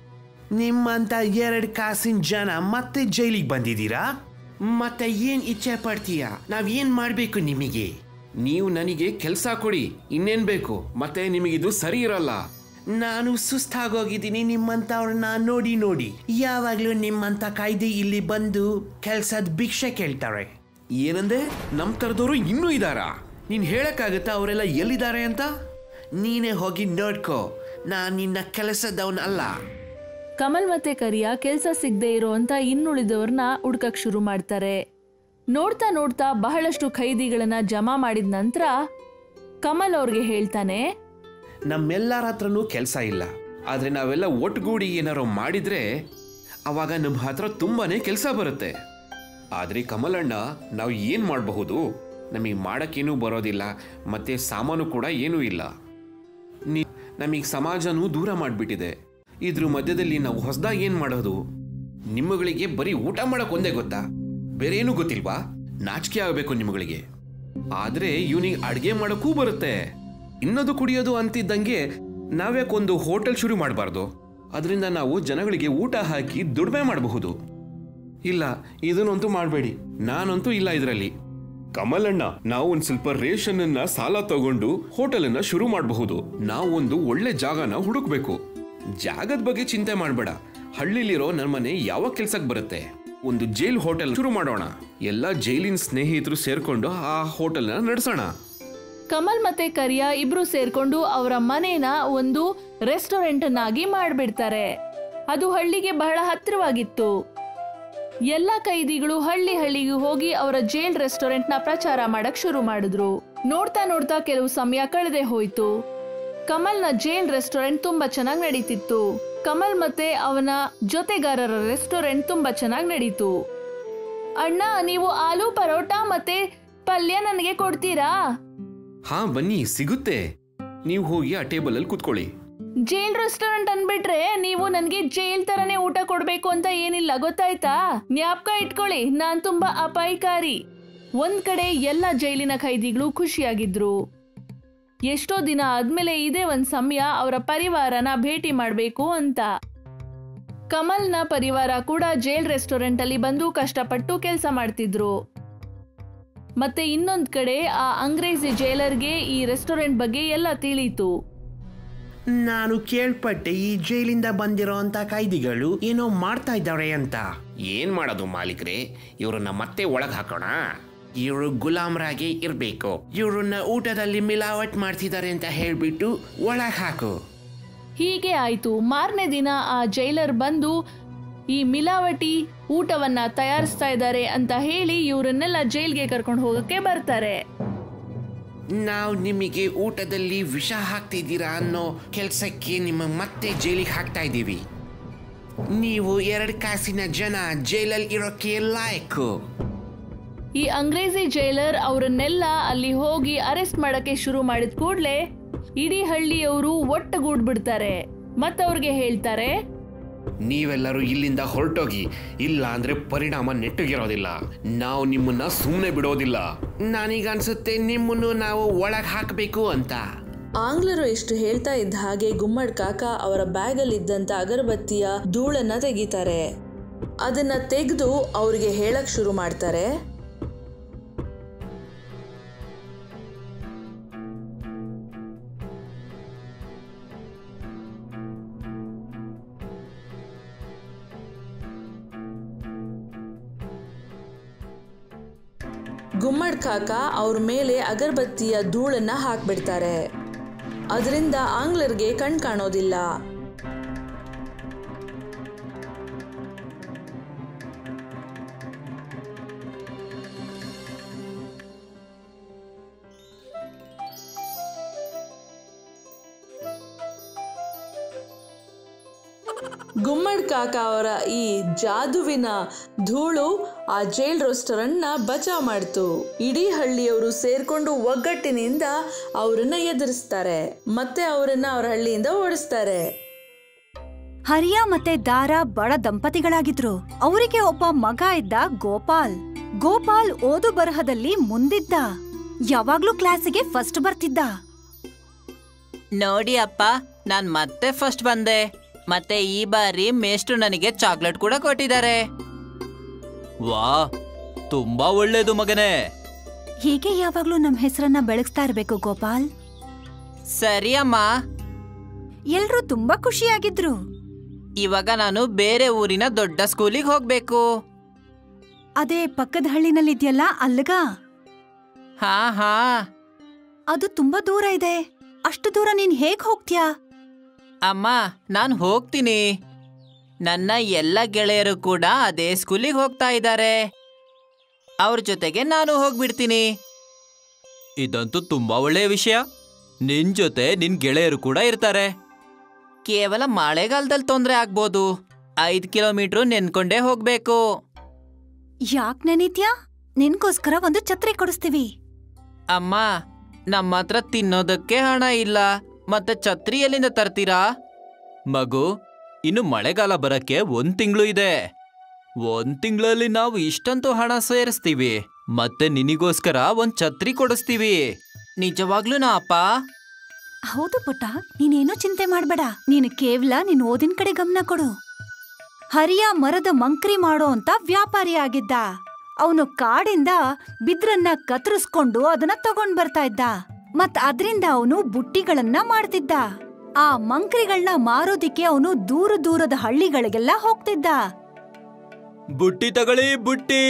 ನಿಮ್ಮಂತ ಎರಡು ಕಾಸಿನ ಜನ ಮತ್ತೆ ಜೈಲಿಗೆ ಬಂದಿದ್ದೀರಾ ಮತ್ತೆ ಏನ್ ಇಚ್ಛೆ ಪಡ್ತೀಯಾ ನಾವ್ ಏನ್ ಮಾಡ್ಬೇಕು ನಿಮಗೆ ನೀವು ನನಗೆ ಕೆಲಸ ಕೊಡಿ ಇನ್ನೇನ್ ಬೇಕು ಮತ್ತೆ ನಿಮಗಿದು ಸರಿ ಇರಲ್ಲ ನಾನು ಸುಸ್ತಾಗೋಗಿದ್ದೀನಿ ನಿಮ್ಮಂತವ್ರನ್ನ ನೋಡಿ ನೋಡಿ ಯಾವಾಗ್ಲೂ ನಿಮ್ಮಂತ ಕಾಯ್ದೆ ಇಲ್ಲಿ ಬಂದು ಕೆಲ್ಸದ ಭಿಕ್ಷೆ ಕೇಳ್ತಾರೆ ಏನಂದೆ ನಮ್ ತರದವರು ಇನ್ನೂ ಇದಾರಾ ನೀನ್ ಹೇಳಕ್ಕಾಗತ್ತಾ ಅವರೆಲ್ಲ ಎಲ್ಲಿದ್ದಾರೆ ಅಂತ ನೀನೇ ಹೋಗಿ ನೋಡ್ಕೋ ನಾನ್ ನಿನ್ನ ಕೆಲಸದವನ್ ಅಲ್ಲ ಕಮಲ್ ಮತ್ತೆ ಕರಿಯ ಕೆಲ್ಸ ಸಿಗದೆ ಇರೋಂತ ಇನ್ನುಳಿದವ್ರನ್ನ ಹುಡ್ಕಕ್ ಶುರು ಮಾಡ್ತಾರೆ ನೋಡ್ತಾ ನೋಡ್ತಾ ಬಹಳಷ್ಟು ಖೈದಿಗಳನ್ನ ಜಮಾ ಮಾಡಿದ ನಂತರ ಕಮಲ್ ಅವ್ರಿಗೆ ಹೇಳ್ತಾನೆ ನಮ್ಮೆಲ್ಲರ ಹತ್ರನೂ ಕೆಲಸ ಇಲ್ಲ ಆದ್ರೆ ನಾವೆಲ್ಲ ಒಟ್ಟುಗೂಡಿ ಏನಾರು ಮಾಡಿದ್ರೆ ಅವಾಗ ನಮ್ಮ ಹತ್ರ ತುಂಬಾನೇ ಕೆಲಸ ಬರುತ್ತೆ ಆದ್ರೆ ಕಮಲಣ್ಣ ನಾವು ಏನ್ ಮಾಡಬಹುದು ನಮಗೆ ಮಾಡಕ್ಕೇನೂ ಬರೋದಿಲ್ಲ ಮತ್ತೆ ಸಾಮಾನು ಕೂಡ ಏನೂ ಇಲ್ಲ ನೀ ನಮಗೆ ಸಮಾಜನೂ ದೂರ ಮಾಡಿಬಿಟ್ಟಿದೆ ಇದ್ರ ಮಧ್ಯದಲ್ಲಿ ನಾವು ಹೊಸದಾಗಿ ಏನ್ ಮಾಡೋದು ನಿಮ್ಮಗಳಿಗೆ ಬರೀ ಊಟ ಮಾಡಕ್ ಒಂದೇ ಗೊತ್ತಾ ಬೇರೆ ಏನೂ ಗೊತ್ತಿಲ್ವಾ ನಾಚಿಕೆ ಆಗಬೇಕು ನಿಮ್ಮಗಳಿಗೆ ಆದ್ರೆ ಇವನಿಗೆ ಅಡ್ಗೆ ಮಾಡಕ್ಕೂ ಬರುತ್ತೆ ಇನ್ನದು ಕುಡಿಯೋದು ಅಂತಿದ್ದಂಗೆ ನಾವ್ಯಾಕೊಂದು ಹೋಟೆಲ್ ಶುರು ಮಾಡಬಾರ್ದು ಅದರಿಂದ ನಾವು ಜನಗಳಿಗೆ ಊಟ ಹಾಕಿ ದುಡಿಮೆ ಮಾಡಬಹುದು ಇಲ್ಲ ಇದನ್ನಂತೂ ಮಾಡಬೇಡಿ ನಾನಂತೂ ಇಲ್ಲ ಇದರಲ್ಲಿ ಕಮಲಣ್ಣ ನಾವು ಒಂದ್ ಸ್ವಲ್ಪ ರೇಷನ್ ಅನ್ನ ಸಾಲ ತಗೊಂಡು ಹೋಟೆಲ್ ಅನ್ನ ಶುರು ಮಾಡಬಹುದು ನಾವು ಒಂದು ಒಳ್ಳೆ ಜಾಗನ ಹುಡುಕ್ಬೇಕು ಜಾಗದ ಬಗ್ಗೆ ಚಿಂತೆ ಮಾಡಬೇಡ ಹಳ್ಳಿಲಿರೋ ನನ್ನ ಮನೆ ಯಾವ ಕೆಲ್ಸಕ್ಕೆ ಬರುತ್ತೆ ಒಂದು ಜೈಲ್ ಹೋಟೆಲ್ ಶುರು ಮಾಡೋಣ ಎಲ್ಲ ಜೈಲಿನ ಸ್ನೇಹಿತರು ಸೇರ್ಕೊಂಡು ಆ ಹೋಟೆಲ್ನ ನಡೆಸೋಣ ಕಮಲ್ ಮತ್ತೆ ಕರಿಯ ಇಬ್ರು ಸೇರ್ಕೊಂಡು ಅವರ ಮನೇನ ಒಂದು ರೆಸ್ಟೋರೆಂಟ್ ಅನ್ನಾಗಿ ಮಾಡ್ಬಿಡ್ತಾರೆ ಅದು ಹಳ್ಳಿಗೆ ಬಹಳ ಹತ್ತಿರವಾಗಿತ್ತು ಎಲ್ಲ ಕೈದಿಗಳು ಹಳ್ಳಿ ಹಳ್ಳಿಗೆ ಹೋಗಿ ಅವರ ಜೈಲ್ ರೆಸ್ಟೋರೆಂಟ್ ನ ಪ್ರಚಾರ ಮಾಡಕ್ ಶುರು ಮಾಡಿದ್ರು ನೋಡ್ತಾ ನೋಡ್ತಾ ಕೆಲವು ಸಮಯ ಕಳೆದೆ ಹೋಯ್ತು ಕಮಲ್ನ ಜೈಲ್ ರೆಸ್ಟೋರೆಂಟ್ ತುಂಬಾ ಚೆನ್ನಾಗಿ ನಡೀತಿತ್ತು ಕಮಲ್ ಮತ್ತೆ ಅವನ ಜೊತೆಗಾರರ ರೆಸ್ಟೋರೆಂಟ್ ತುಂಬಾ ಚೆನ್ನಾಗಿ ನಡೀತು ಅಣ್ಣ ನೀವು ಆಲೂ ಪರೋಟ ಮತ್ತೆ ಪಲ್ಯ ನನಗೆ ಕೊಡ್ತೀರಾ ಹಾ ಬನ್ನಿ ಸಿಗುತ್ತೆ ನೀವು ಹೋಗಿ ಆ ಟೇಬಲ್ ಅಲ್ಲಿ ಕೂತ್ಕೊಳ್ಳಿ ಜೈಲ್ ರೆಸ್ಟೋರೆಂಟ್ ಅನ್ಬಿಟ್ರೆ ನೀವು ನನ್ಗೆ ಜೈಲ್ ತರನೇ ಊಟ ಕೊಡ್ಬೇಕು ಅಂತ ಏನಿಲ್ಲ ಗೊತ್ತಾಯ್ತಾ ಜ್ಞಾಪಕ ಇಟ್ಕೊಳ್ಳಿ ನಾನ್ ತುಂಬಾ ಅಪಾಯಕಾರಿ ಒಂದ್ ಕಡೆ ಎಲ್ಲ ಜೈಲಿನ ಖೈದಿಗಳು ಖುಷಿಯಾಗಿದ್ರು ಎಷ್ಟೋ ದಿನ ಆದ್ಮೇಲೆ ಇದೇ ಒಂದ್ ಸಮಯ ಅವರ ಪರಿವಾರನ ಭೇಟಿ ಮಾಡ್ಬೇಕು ಅಂತ ಕಮಲ್ನ ಪರಿವಾರ ಕೂಡ ಜೈಲ್ ರೆಸ್ಟೋರೆಂಟ್ ಅಲ್ಲಿ ಬಂದು ಕಷ್ಟಪಟ್ಟು ಕೆಲಸ ಮಾಡ್ತಿದ್ರು ಮತ್ತೆ ಇನ್ನೊಂದ್ ಕಡೆ ಆ ಅಂಗ್ರೇಜಿ ಜೈಲರ್ಗೆ ಈ ರೆಸ್ಟೋರೆಂಟ್ ಬಗ್ಗೆ ಎಲ್ಲ ತಿಳಿಯಿತು ನಾನು ಕೇಳ್ಪಟ್ಟೆ ಈ ಜೈಲಿಂದ ಬಂದಿರೋ ಅಂತ ಕೈದಿಗಳು ಏನೋ ಮಾಡ್ತಾ ಇದ್ದಾರೆ ಅಂತ ಏನ್ ಮಾಡೋದು ಮಾಲೀಕ್ರೆ ಇವ್ರನ್ನ ಮತ್ತೆ ಒಳಗ್ ಹಾಕೋಣ ಇವರು ಗುಲಾಮ್ರಾಗಿ ಇರ್ಬೇಕು ಇವ್ರನ್ನ ಊಟದಲ್ಲಿ ಮಿಲಾವಟ್ ಮಾಡ್ತಿದ್ದಾರೆ ಅಂತ ಹೇಳ್ಬಿಟ್ಟು ಒಳಗ್ ಹಾಕು ಹೀಗೆ ಆಯ್ತು ಮಾರನೇ ದಿನ ಆ ಜೈಲರ್ ಬಂದು ಈ ಮಿಲಾವಟಿ ಊಟವನ್ನ ತಯಾರಿಸ್ತಾ ಇದ್ದಾರೆ ಅಂತ ಹೇಳಿ ಇವರನ್ನೆಲ್ಲ ಜೈಲ್ಗೆ ಕರ್ಕೊಂಡು ಹೋಗಕ್ಕೆ ಬರ್ತಾರೆ ನಾವು ನಿಮಗೆ ಊಟದಲ್ಲಿ ವಿಷ ಹಾಕ್ತಿದ್ದೀರಾ ಅನ್ನೋ ಕೆಲ್ಸಕ್ಕೆ ನಿಮ್ಮ ಮತ್ತೆ ಜೈಲಿಗೆ ಹಾಕ್ತಾ ಇದ್ದೀವಿ ನೀವು ಎರಡು ಕಾಸಿನ ಜನ ಜೈಲಲ್ಲಿ ಇರೋಕೆ ಲಾಯಕು ಈ ಅಂಗ್ರೇಜಿ ಜೈಲರ್ ಅವರನ್ನೆಲ್ಲ ಅಲ್ಲಿ ಹೋಗಿ ಅರೆಸ್ಟ್ ಮಾಡಕ್ಕೆ ಶುರು ಮಾಡಿದ ಕೂಡ್ಲೆ ಇಡೀ ಹಳ್ಳಿಯವರು ಒಟ್ಟುಗೂಡ್ಬಿಡ್ತಾರೆ ಮತ್ತವ್ರಿಗೆ ಹೇಳ್ತಾರೆ ನೀವೆಲ್ಲರೂ ಇಲ್ಲಿಂದ ಹೊರಟೋಗಿ ಇಲ್ಲ ಅಂದ್ರೆ ಪರಿಣಾಮ ನೆಟ್ಟಗಿರೋದಿಲ್ಲ ನಾವು ನಿಮ್ಮನ್ನ ಸುಮ್ಮನೆ ಬಿಡೋದಿಲ್ಲ ನನಗೆ ಅನ್ಸುತ್ತೆ ನಿಮ್ಮನ್ನು ನಾವು ಒಳಗೆ ಹಾಕಬೇಕು ಅಂತ ಆಂಗ್ಲರು ಎಷ್ಟು ಹೇಳ್ತಾ ಇದ್ದ ಹಾಗೆ ಗುಮ್ಮಡ್ ಕಾಕ ಅವರ ಬ್ಯಾಗಲ್ಲಿದ್ದಂತ ಅಗರಬತ್ತಿಯ ಧೂಳನ್ನ ತೆಗಿತಾರೆ ಅದನ್ನ ತೆಗೆದು ಅವ್ರಿಗೆ ಹೇಳಕ್ ಶುರು ಮಾಡ್ತಾರೆ ಗುಮ್ಮಡ್ ಕಾಕ ಅವ್ರ ಮೇಲೆ ಅಗರಬತ್ತಿಯ ಧೂಳನ್ನ ಹಾಕ್ಬಿಡ್ತಾರೆ ಅದರಿಂದ ಆಂಗ್ಲರ್ಗೆ ಕಣ್ ಕಾಣೋದಿಲ್ಲ ಗುಮ್ಮಡ್ ಕಾಕ ಅವರ ಈ ಜಾದುವಿನ ಧೂಳು ಆ ಜೈಲ್ ರೆಸ್ಟೋರೆಂಟ್ನ ಬಚಾವ್ ಮಾಡ್ತು ಇಡೀ ಹಳ್ಳಿಯವರು ಸೇರ್ಕೊಂಡು ಒಗ್ಗಟ್ಟಿನಿಂದ ಅವರನ್ನ ಎದುರಿಸ್ತಾರೆ ಮತ್ತೆ ಅವರನ್ನ ಅವ್ರ ಹಳ್ಳಿಯಿಂದ ಓಡಿಸ್ತಾರೆ ಹರಿಯ ಮತ್ತೆ ದಾರ ಬಡ ದಂಪತಿಗಳಾಗಿದ್ರು ಅವರಿಗೆ ಒಬ್ಬ ಮಗ ಇದ್ದ ಗೋಪಾಲ್ ಗೋಪಾಲ್ ಓದು ಬರಹದಲ್ಲಿ ಮುಂದಿದ್ದ ಯಾವಾಗ್ಲೂ ಕ್ಲಾಸಿಗೆ ಫಸ್ಟ್ ಬರ್ತಿದ್ದ ನೋಡಿ ಅಪ್ಪ ನಾನ್ ಮತ್ತೆ ಫಸ್ಟ್ ಬಂದೆ ಮತ್ತೆ ಈ ಬಾರಿ ಮೇಷ್ಟ್ರು ನನಗೆ ಚಾಕ್ಲೇಟ್ ಕೂಡ ಕೊಟ್ಟಿದ್ದಾರೆ ವಾ ತುಂಬಾ ಒಳ್ಳೇದು ಮಗನೇ ಹೀಗೆ ಯಾವಾಗ್ಲೂ ನಮ್ ಹೆಸರನ್ನ ಬೆಳಗ್ಸ್ತಾ ಇರ್ಬೇಕು ಗೋಪಾಲ್ ಸರಿ ಅಮ್ಮ ಎಲ್ರೂ ತುಂಬಾ ಖುಷಿಯಾಗಿದ್ರು ಇವಾಗ ನಾನು ಬೇರೆ ಊರಿನ ದೊಡ್ಡ ಸ್ಕೂಲಿಗೆ ಹೋಗ್ಬೇಕು ಅದೇ ಪಕ್ಕದ ಹಳ್ಳಿನಲ್ಲಿದ್ಯಲ್ಲ ಅಲ್ಗ ಹಾ ಹಾ ಅದು ತುಂಬಾ ದೂರ ಇದೆ ಅಷ್ಟು ದೂರ ನೀನ್ ಹೇಗ್ ಹೋಗ್ತ್ಯಾ ಅಮ್ಮ ನಾನು ಹೋಗ್ತೀನಿ ನನ್ನ ಎಲ್ಲ ಗೆಳೆಯರು ಕೂಡ ಅದೇ ಸ್ಕೂಲಿಗೆ ಹೋಗ್ತಾ ಇದ್ದಾರೆ ಅವ್ರ ಜೊತೆಗೆ ನಾನು ಹೋಗ್ಬಿಡ್ತೀನಿ ಇದಂತೂ ತುಂಬಾ ಒಳ್ಳೆಯ ವಿಷಯ ನಿನ್ ಜೊತೆ ನಿನ್ ಗೆಳೆಯರು ಕೂಡ ಇರ್ತಾರೆ ಕೇವಲ ಮಳೆಗಾಲದಲ್ಲಿ ತೊಂದರೆ ಆಗ್ಬೋದು ಐದು ಕಿಲೋಮೀಟ್ರು ನೆನ್ಕೊಂಡೇ ಹೋಗ್ಬೇಕು ಯಾಕ್ ನೆನಿತ್ಯಾ ನಿನ್ಗೋಸ್ಕರ ಒಂದು ಛತ್ರಿ ಕೊಡಿಸ್ತೀವಿ ಅಮ್ಮ ನಮ್ಮ ಹತ್ರ ತಿನ್ನೋದಕ್ಕೆ ಹಣ ಇಲ್ಲ ಮತ್ತೆ ಛತ್ರಿ ಎಲ್ಲಿಂದ ತರ್ತೀರಾ ಮಗು ಇನ್ನು ಮಳೆಗಾಲ ಬರಕ್ಕೆ ಒಂದ್ ತಿಂಗಳು ಇದೆ ಒಂದ್ ತಿಂಗಳಲ್ಲಿ ನಾವು ಇಷ್ಟಂತೂ ಹಣ ಸೇರಿಸ್ತೀವಿ ಮತ್ತೆ ನಿನಿಗೋಸ್ಕರ ಒಂದ್ ಛತ್ರಿ ಕೊಡಿಸ್ತೀವಿ ನಿಜವಾಗ್ಲೂನಾ ಅಪ್ಪ ಹೌದು ಪುಟ್ಟ ನೀನೇನು ಚಿಂತೆ ಮಾಡ್ಬೇಡ ನೀನು ಕೇವಲ ನಿನ್ ಓದಿನ ಕಡೆ ಗಮನ ಕೊಡು ಹರಿಯ ಮರದ ಮಂಕ್ರಿ ಮಾಡೋ ಅಂತ ವ್ಯಾಪಾರಿ ಆಗಿದ್ದ ಅವನು ಕಾಡಿಂದ ಬಿದ್ರನ್ನ ಕತ್ತರಿಸ್ಕೊಂಡು ಅದನ್ನ ತಗೊಂಡ್ ಬರ್ತಾ ಇದ್ದ ಮತ್ ಅದ್ರಿಂದ ಅವನು ಬುಟ್ಟಿಗಳನ್ನ ಮಾಡ್ತಿದ್ದ ಆ ಮಂಕ್ರಿಗಳನ್ನ ಮಾರೋದಿಕ್ಕೆ ಅವನು ದೂರ ದೂರದ ಹಳ್ಳಿಗಳಿಗೆಲ್ಲ ಹೋಗ್ತಿದ್ದ ಬುಟ್ಟಿ ತಗೊಳ್ಳಿ ಬುಟ್ಟಿ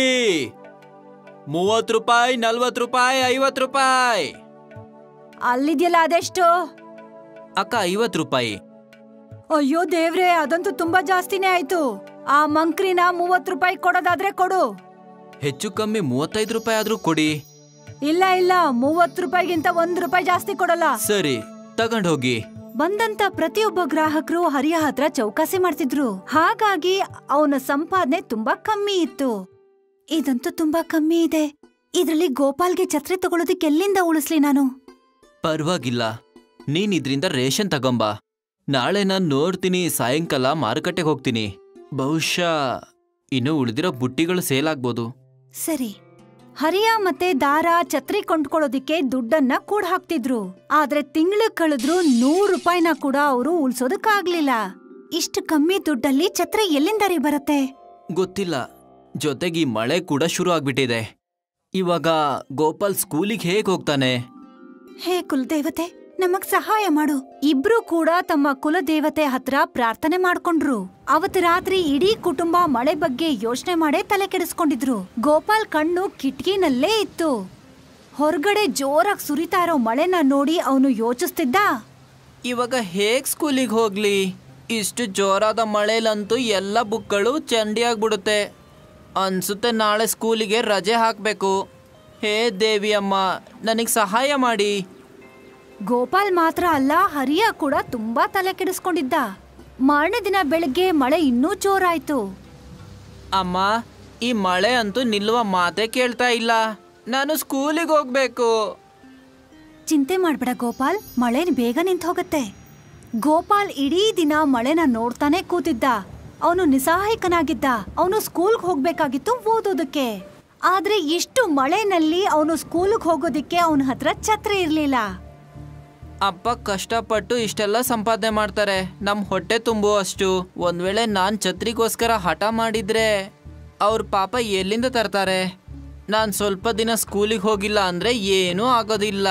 ಮೂವತ್ ರೂಪಾಯಿ ನಲ್ವತ್ ರೂಪಾಯಿ ಐವತ್ ರೂಪಾಯಿ ಅಲ್ಲಿದ್ಯಲ್ಲ ಅದೆಷ್ಟು ಅಕ್ಕ ಐವತ್ ರೂಪಾಯಿ ಅಯ್ಯೋ ದೇವ್ರೆ ಅದಂತೂ ತುಂಬಾ ಜಾಸ್ತಿನೇ ಆಯ್ತು ಆ ಮಂಕ್ರಿನ ಮೂವತ್ ರೂಪಾಯಿ ಕೊಡೋದಾದ್ರೆ ಕೊಡು ಹೆಚ್ಚು ಕಮ್ಮಿ ಮೂವತ್ತೈದು ರೂಪಾಯಿ ಆದ್ರೂ ಕೊಡಿ ಇಲ್ಲ ಇಲ್ಲ ಮೂವತ್ ರೂಪಾಯಿಗಿಂತ ಒಂದ್ ರೂಪಾಯಿ ಜಾಸ್ತಿ ಕೊಡಲ್ಲ ಸರಿ ತಗೊಂಡ್ ಹೋಗಿ ಬಂದಂತ ಪ್ರತಿಯೊಬ್ಬ ಗ್ರಾಹಕರು ಹರಿಯ ಹತ್ರ ಚೌಕಾಸಿ ಮಾಡ್ತಿದ್ರು ಹಾಗಾಗಿ ಅವನ ಸಂಪಾದನೆ ತುಂಬಾ ಕಮ್ಮಿ ಇತ್ತು ಇದಂತೂ ತುಂಬಾ ಕಮ್ಮಿ ಇದೆ ಇದ್ರಲ್ಲಿ ಗೋಪಾಲ್ಗೆ ಛತ್ರಿ ತಗೊಳ್ಳೋದಕ್ಕೆ ಎಲ್ಲಿಂದ ಉಳಿಸ್ಲಿ ನಾನು ಪರವಾಗಿಲ್ಲ ನೀನ್ ಇದ್ರಿಂದ ರೇಷನ್ ತಗೊಂಬಾ ನಾಳೆ ನಾನ್ ನೋಡ್ತೀನಿ ಸಾಯಂಕಾಲ ಮಾರುಕಟ್ಟೆಗೆ ಹೋಗ್ತೀನಿ ಬಹುಶಃ ಇನ್ನು ಉಳಿದಿರೋ ಬುಟ್ಟಿಗಳು ಸೇಲ್ ಆಗ್ಬೋದು ಸರಿ ಹರಿಯ ಮತ್ತೆ ದಾರ ಛತ್ರಿ ಕೊಂಡ್ಕೊಳ್ಳೋದಿಕ್ಕೆ ದುಡ್ಡನ್ನ ಕೂಡ ಹಾಕ್ತಿದ್ರು ಆದ್ರೆ ತಿಂಗಳು ಕಳೆದ್ರು ನೂರು ರೂಪಾಯಿನ ಕೂಡ ಅವರು ಉಳ್ಸೋದಕ್ಕಾಗ್ಲಿಲ್ಲ ಇಷ್ಟು ಕಮ್ಮಿ ದುಡ್ಡಲ್ಲಿ ಛತ್ರಿ ಎಲ್ಲಿಂದರಿ ಬರುತ್ತೆ ಗೊತ್ತಿಲ್ಲ ಜೊತೆಗೆ ಈ ಮಳೆ ಕೂಡ ಶುರು ಆಗ್ಬಿಟ್ಟಿದೆ ಇವಾಗ ಗೋಪಾಲ್ ಸ್ಕೂಲಿಗೆ ಹೇಗ್ ಹೋಗ್ತಾನೆ ಹೇ ಕುಲದೇವತೆ ನಮಗ್ ಸಹಾಯ ಮಾಡು ಇಬ್ರು ಕೂಡ ತಮ್ಮ ಕುಲದೇವತೆ ಹತ್ರ ಪ್ರಾರ್ಥನೆ ಮಾಡ್ಕೊಂಡ್ರು ಅವತ್ ರಾತ್ರಿ ಇಡೀ ಕುಟುಂಬ ಮಳೆ ಬಗ್ಗೆ ಯೋಚನೆ ಮಾಡೇ ತಲೆ ಕೆಡಿಸ್ಕೊಂಡಿದ್ರು ಗೋಪಾಲ್ ಕಣ್ಣು ಕಿಟಕಿನಲ್ಲೇ ಇತ್ತು ಹೊರಗಡೆ ಜೋರಾಗಿ ಸುರಿತಾ ಇರೋ ಮಳೆನ ನೋಡಿ ಅವನು ಯೋಚಿಸ್ತಿದ್ದ ಇವಾಗ ಹೇಗ್ ಸ್ಕೂಲಿಗೆ ಹೋಗ್ಲಿ ಇಷ್ಟು ಜೋರಾದ ಮಳೆಲಂತೂ ಎಲ್ಲ ಬುಕ್ಗಳು ಚಂಡಿ ಆಗ್ಬಿಡುತ್ತೆ ಅನ್ಸುತ್ತೆ ನಾಳೆ ಸ್ಕೂಲಿಗೆ ರಜೆ ಹಾಕ್ಬೇಕು ಹೇ ದೇವಿ ಅಮ್ಮ ನನಗೆ ಸಹಾಯ ಮಾಡಿ ಗೋಪಾಲ್ ಮಾತ್ರ ಅಲ್ಲ ಹರಿಯ ಕೂಡ ತುಂಬಾ ತಲೆ ಕೆಡಿಸ್ಕೊಂಡಿದ್ದ ಮಾರನೇ ದಿನ ಬೆಳಗ್ಗೆ ಮಳೆ ಇನ್ನೂ ಜೋರಾಯ್ತು ಅಮ್ಮ ಈ ಮಳೆ ಅಂತೂ ನಿಲ್ಲುವ ಮಾತೇ ಕೇಳ್ತಾ ಇಲ್ಲ ನಾನು ಸ್ಕೂಲಿಗೆ ಹೋಗ್ಬೇಕು ಚಿಂತೆ ಮಾಡ್ಬೇಡ ಗೋಪಾಲ್ ಮಳೆ ಬೇಗ ನಿಂತ್ ಹೋಗತ್ತೆ ಗೋಪಾಲ್ ಇಡೀ ದಿನ ಮಳೆನ ನೋಡ್ತಾನೆ ಕೂತಿದ್ದ ಅವನು ನಿಸ್ಸಹಾಯಕನಾಗಿದ್ದ ಅವನು ಸ್ಕೂಲ್ಗೆ ಹೋಗ್ಬೇಕಾಗಿತ್ತು ಓದೋದಕ್ಕೆ ಆದ್ರೆ ಇಷ್ಟು ಮಳೆನಲ್ಲಿ ಅವನು ಸ್ಕೂಲ್ಗೆ ಹೋಗೋದಿಕ್ಕೆ ಅವನ ಹತ್ರ ಛತ್ರಿ ಇರ್ಲಿಲ್ಲ ಅಪ್ಪ ಕಷ್ಟಪಟ್ಟು ಇಷ್ಟೆಲ್ಲ ಸಂಪಾದನೆ ಮಾಡ್ತಾರೆ ನಮ್ಮ ಹೊಟ್ಟೆ ತುಂಬುವಷ್ಟು ಒಂದ್ ವೇಳೆ ನಾನು ಛತ್ರಿಗೋಸ್ಕರ ಹಠ ಮಾಡಿದ್ರೆ ಅವ್ರ ಪಾಪ ಎಲ್ಲಿಂದ ತರ್ತಾರೆ ನಾನು ಸ್ವಲ್ಪ ದಿನ ಸ್ಕೂಲಿಗೆ ಹೋಗಿಲ್ಲ ಅಂದ್ರೆ ಏನೂ ಆಗೋದಿಲ್ಲ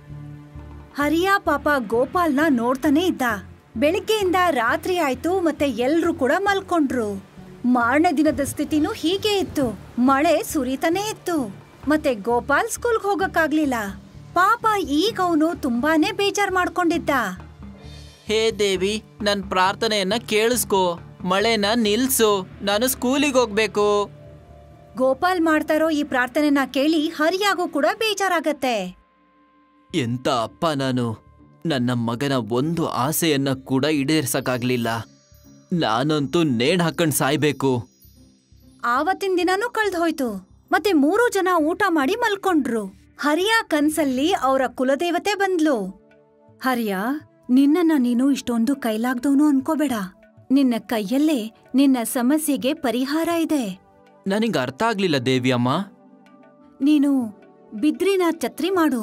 ಹರಿಯ ಪಾಪ ಗೋಪಾಲ್ನ ನೋಡ್ತಾನೆ ಇದ್ದ ಬೆಳಿಗ್ಗೆಯಿಂದ ರಾತ್ರಿ ಆಯ್ತು ಮತ್ತೆ ಎಲ್ರೂ ಕೂಡ ಮಲ್ಕೊಂಡ್ರು ಮಾರನೇ ದಿನದ ಸ್ಥಿತಿನೂ ಹೀಗೆ ಇತ್ತು ಮಳೆ ಸುರಿತಾನೇ ಇತ್ತು ಮತ್ತೆ ಗೋಪಾಲ್ ಸ್ಕೂಲ್ಗೆ ಹೋಗಕ್ಕಾಗ್ಲಿಲ್ಲ ಪಾಪ ಈಗ ಅವನು ತುಂಬಾನೇ ಬೇಜಾರ್ ಮಾಡ್ಕೊಂಡಿದ್ದ ಹೇ ದೇವಿ ನನ್ನ ಪ್ರಾರ್ಥನೆಯನ್ನ ಕೇಳಿಸ್ಕೊ ಮಳೆನ ನಿಲ್ಸು ನಾನು ಸ್ಕೂಲಿಗೆ ಹೋಗ್ಬೇಕು ಗೋಪಾಲ್ ಮಾಡ್ತಾರೋ ಈ ಪ್ರಾರ್ಥನೆನ ಕೇಳಿ ಹರಿಯಾಗೂ ಕೂಡ ಬೇಜಾರಾಗತ್ತೆ ಎಂತ ಅಪ್ಪ ನಾನು ನನ್ನ ಮಗನ ಒಂದು ಆಸೆಯನ್ನ ಕೂಡ ಈಡೇರ್ಸಕ್ಕಾಗ್ಲಿಲ್ಲ ನಾನಂತೂ ನೇಣ್ ಹಾಕೊಂಡ್ ಸಾಯ್ಬೇಕು ಆವತ್ತಿನ ದಿನಾನೂ ಕಳ್ದ್ ಹೋಯ್ತು ಮತ್ತೆ ಮೂರು ಜನ ಊಟ ಮಾಡಿ ಮಲ್ಕೊಂಡ್ರು ಹರಿಯ ಕನ್ಸಲ್ಲಿ ಅವರ ಕುಲದೇವತೆ ಬಂದ್ಲು ಹರಿಯ ನಿನ್ನನ್ನ ನೀನು ಇಷ್ಟೊಂದು ಕೈಲಾಗ್ದವನು ಅನ್ಕೋಬೇಡ ನಿನ್ನ ಕೈಯಲ್ಲೇ ನಿನ್ನ ಸಮಸ್ಯೆಗೆ ಪರಿಹಾರ ಇದೆ ನನಗೆ ಅರ್ಥ ಆಗ್ಲಿಲ್ಲ ದೇವಿಯಮ್ಮ ನೀನು ಬಿದ್ರಿನ ಛತ್ರಿ ಮಾಡು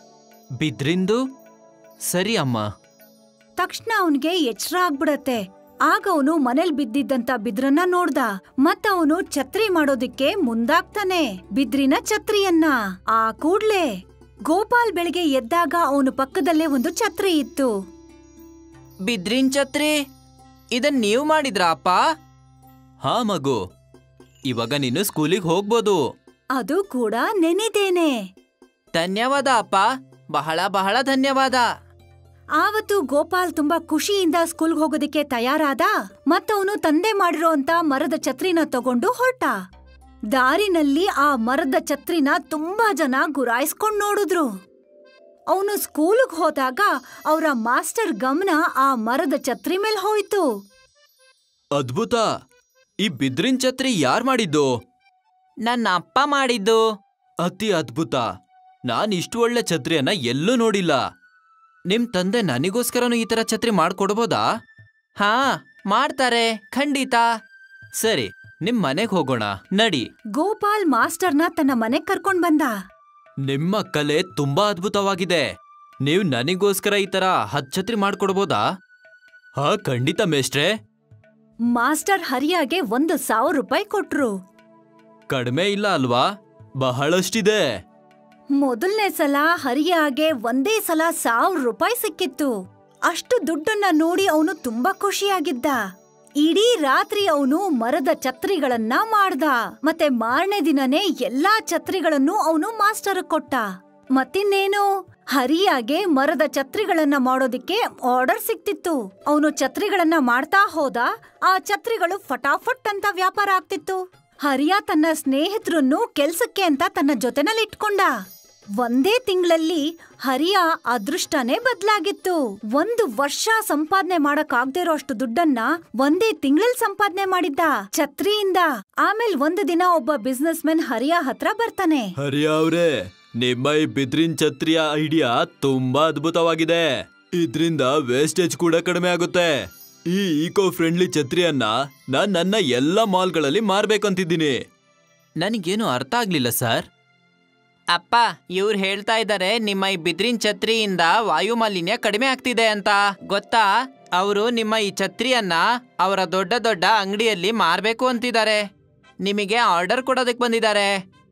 ಬಿದ್ರಿಂದು ಸರಿ ಅಮ್ಮ ತಕ್ಷಣ ಅವನ್ಗೆ ಎಚ್ಚರ ಆಗ್ಬಿಡತ್ತೆ ಆಗ ಅವನು ಮನೇಲ್ ಬಿದ್ದಿದ್ದಂತ ಬಿದ್ರನ್ನ ನೋಡ್ದ ಮತ್ತವನು ಛತ್ರಿ ಮಾಡೋದಿಕ್ಕೆ ಮುಂದಾಗ್ತಾನೆ ಬಿದ್ರಿನ ಛತ್ರಿಯನ್ನ ಆ ಕೂಡ್ಲೆ ಗೋಪಾಲ್ ಬೆಳಿಗ್ಗೆ ಎದ್ದಾಗ ಅವನು ಪಕ್ಕದಲ್ಲೇ ಒಂದು ಛತ್ರಿ ಇತ್ತು ಬಿದ್ರಿನ್ ಛತ್ರಿ ಇದನ್ ನೀವು ಮಾಡಿದ್ರಾ ಅಪ್ಪ ಹಾ ಮಗು ಇವಾಗ ನೀನು ಸ್ಕೂಲಿಗೆ ಹೋಗ್ಬೋದು ಅದು ಕೂಡ ನೆನೆದೇನೆ ಧನ್ಯವಾದ ಅಪ್ಪ ಬಹಳ ಬಹಳ ಧನ್ಯವಾದ ಆವತ್ತು ಗೋಪಾಲ್ ತುಂಬಾ ಖುಷಿಯಿಂದ ಸ್ಕೂಲ್ಗೆ ಹೋಗೋದಕ್ಕೆ ತಯಾರಾದ ಮತ್ತವನು ತಂದೆ ಮಾಡಿರೋಂತ ಮರದ ಛತ್ರಿನ ತಗೊಂಡು ಹೊರಟ ದಾರಿನಲ್ಲಿ ಆ ಮರದ ಛತ್ರಿನ ತುಂಬಾ ಜನ ಗುರಾಯಿಸ್ಕೊಂಡ್ ನೋಡಿದ್ರು ಅವನು ಸ್ಕೂಲ್ಗ್ ಹೋದಾಗ ಅವರ ಮಾಸ್ಟರ್ ಗಮನ ಆ ಮರದ ಛತ್ರಿ ಮೇಲ್ ಹೋಯ್ತು ಅದ್ಭುತ ಈ ಬಿದ್ರಿನ್ ಛತ್ರಿ ಯಾರ್ ಮಾಡಿದ್ದು ನನ್ನ ಅಪ್ಪ ಮಾಡಿದ್ದು ಅತಿ ಅದ್ಭುತ ನಾನ್ ಇಷ್ಟು ಒಳ್ಳೆ ಛತ್ರಿಯನ್ನ ಎಲ್ಲೂ ನೋಡಿಲ್ಲ ನಿಮ್ ತಂದೆ ನನಗೋಸ್ಕರನು ಈ ತರ ಛತ್ರಿ ಮಾಡ್ಕೊಡ್ಬೋದಾ ಹಾ ಮಾಡ್ತಾರೆ ಖಂಡಿತ ಸರಿ ನಿಮ್ ಮನೆಗ್ ಹೋಗೋಣ ನಡಿ ಗೋಪಾಲ್ ಮಾಸ್ಟರ್ನ ತನ್ನ ಮನೆಗ್ ಕರ್ಕೊಂಡ್ ಬಂದ ನಿಮ್ಮ ಕಲೆ ತುಂಬಾ ಅದ್ಭುತವಾಗಿದೆ ನೀವ್ ನನಗೋಸ್ಕರ ಈ ತರ ಹತ್ ಛತ್ರಿ ಮಾಡ್ಕೊಡ್ಬೋದಾ ಹಾ ಖಂಡಿತ ಮೇಷ್ಟ್ರೆ ಮಾಸ್ಟರ್ ಹರಿಯಾಗೆ ಒಂದು ಸಾವಿರ ರೂಪಾಯಿ ಕೊಟ್ರು ಕಡಿಮೆ ಇಲ್ಲ ಅಲ್ವಾ ಬಹಳಷ್ಟಿದೆ ಮೊದಲನೇ ಸಲ ಹರಿಯಾಗೆ ಒಂದೇ ಸಲ ಸಾವಿರ ರೂಪಾಯಿ ಸಿಕ್ಕಿತ್ತು ಅಷ್ಟು ದುಡ್ಡನ್ನ ನೋಡಿ ಅವನು ತುಂಬಾ ಖುಷಿಯಾಗಿದ್ದ ಇಡೀ ರಾತ್ರಿ ಅವನು ಮರದ ಛತ್ರಿಗಳನ್ನ ಮಾಡ್ದ ಮತ್ತೆ ಮಾರನೇ ದಿನನೇ ಎಲ್ಲಾ ಛತ್ರಿಗಳನ್ನು ಅವನು ಮಾಸ್ಟರ್ ಕೊಟ್ಟ ಮತ್ತಿನ್ನೇನು ಹರಿಯಾಗೆ ಮರದ ಛತ್ರಿಗಳನ್ನ ಮಾಡೋದಿಕ್ಕೆ ಆರ್ಡರ್ ಸಿಕ್ತಿತ್ತು ಅವನು ಛತ್ರಿಗಳನ್ನ ಮಾಡ್ತಾ ಹೋದ ಆ ಛತ್ರಿಗಳು ಫಟಾಫಟ್ ಅಂತ ವ್ಯಾಪಾರ ಆಗ್ತಿತ್ತು ಹರಿಯ ತನ್ನ ಸ್ನೇಹಿತರನ್ನು ಕೆಲ್ಸಕ್ಕೆ ಅಂತ ತನ್ನ ಜೊತೆನಲ್ಲಿ ಇಟ್ಕೊಂಡ ಒಂದೇ ತಿಂಗಳಲ್ಲಿ ಹರಿಯ ಅದೃಷ್ಟನೇ ಬದ್ಲಾಗಿತ್ತು ಒಂದು ವರ್ಷ ಸಂಪಾದನೆ ಮಾಡಕ್ಕಾಗ್ದೇ ಇರೋ ಅಷ್ಟು ದುಡ್ಡನ್ನ ಒಂದೇ ತಿಂಗಳಲ್ಲಿ ಸಂಪಾದನೆ ಮಾಡಿದ್ದ ಛತ್ರಿಯಿಂದ ಆಮೇಲೆ ಒಂದು ದಿನ ಒಬ್ಬ ಬಿಸ್ನೆಸ್ ಮೆನ್ ಹರಿಯ ಹತ್ರ ಬರ್ತಾನೆ ಹರಿಯ ಅವ್ರೆ ನಿಮ್ಮ ಈ ಬಿದ್ರಿನ್ ಛತ್ರಿಯ ಐಡಿಯಾ ತುಂಬಾ ಅದ್ಭುತವಾಗಿದೆ ಇದ್ರಿಂದ ವೇಸ್ಟೇಜ್ ಕೂಡ ಕಡಿಮೆ ಆಗುತ್ತೆ ಈ ಈಕೋ ಫ್ರೆಂಡ್ಲಿ ಛತ್ರಿಯನ್ನ ನಾನ್ ನನ್ನ ಎಲ್ಲ ಮಾಲ್ಗಳಲ್ಲಿ ಮಾರ್ಬೇಕಂತಿದ್ದೀನಿ ನನಗೇನು ಅರ್ಥ ಆಗ್ಲಿಲ್ಲ ಸರ್ ಅಪ್ಪ ಇವ್ರು ಹೇಳ್ತಾ ಇದ್ದಾರೆ ನಿಮ್ಮ ಈ ಬಿದ್ರಿನ್ ಛತ್ರಿಯಿಂದ ವಾಯು ಮಾಲಿನ್ಯ ಕಡಿಮೆ ಆಗ್ತಿದೆ ಅಂತ ಗೊತ್ತಾ ಅವರು ನಿಮ್ಮ ಈ ಛತ್ರಿಯನ್ನ ಅವರ ದೊಡ್ಡ ದೊಡ್ಡ ಅಂಗಡಿಯಲ್ಲಿ ಮಾರ್ಬೇಕು ಅಂತಿದ್ದಾರೆ ನಿಮಗೆ ಆರ್ಡರ್ ಕೊಡೋದಕ್ಕೆ ಬಂದಿದ್ದಾರೆ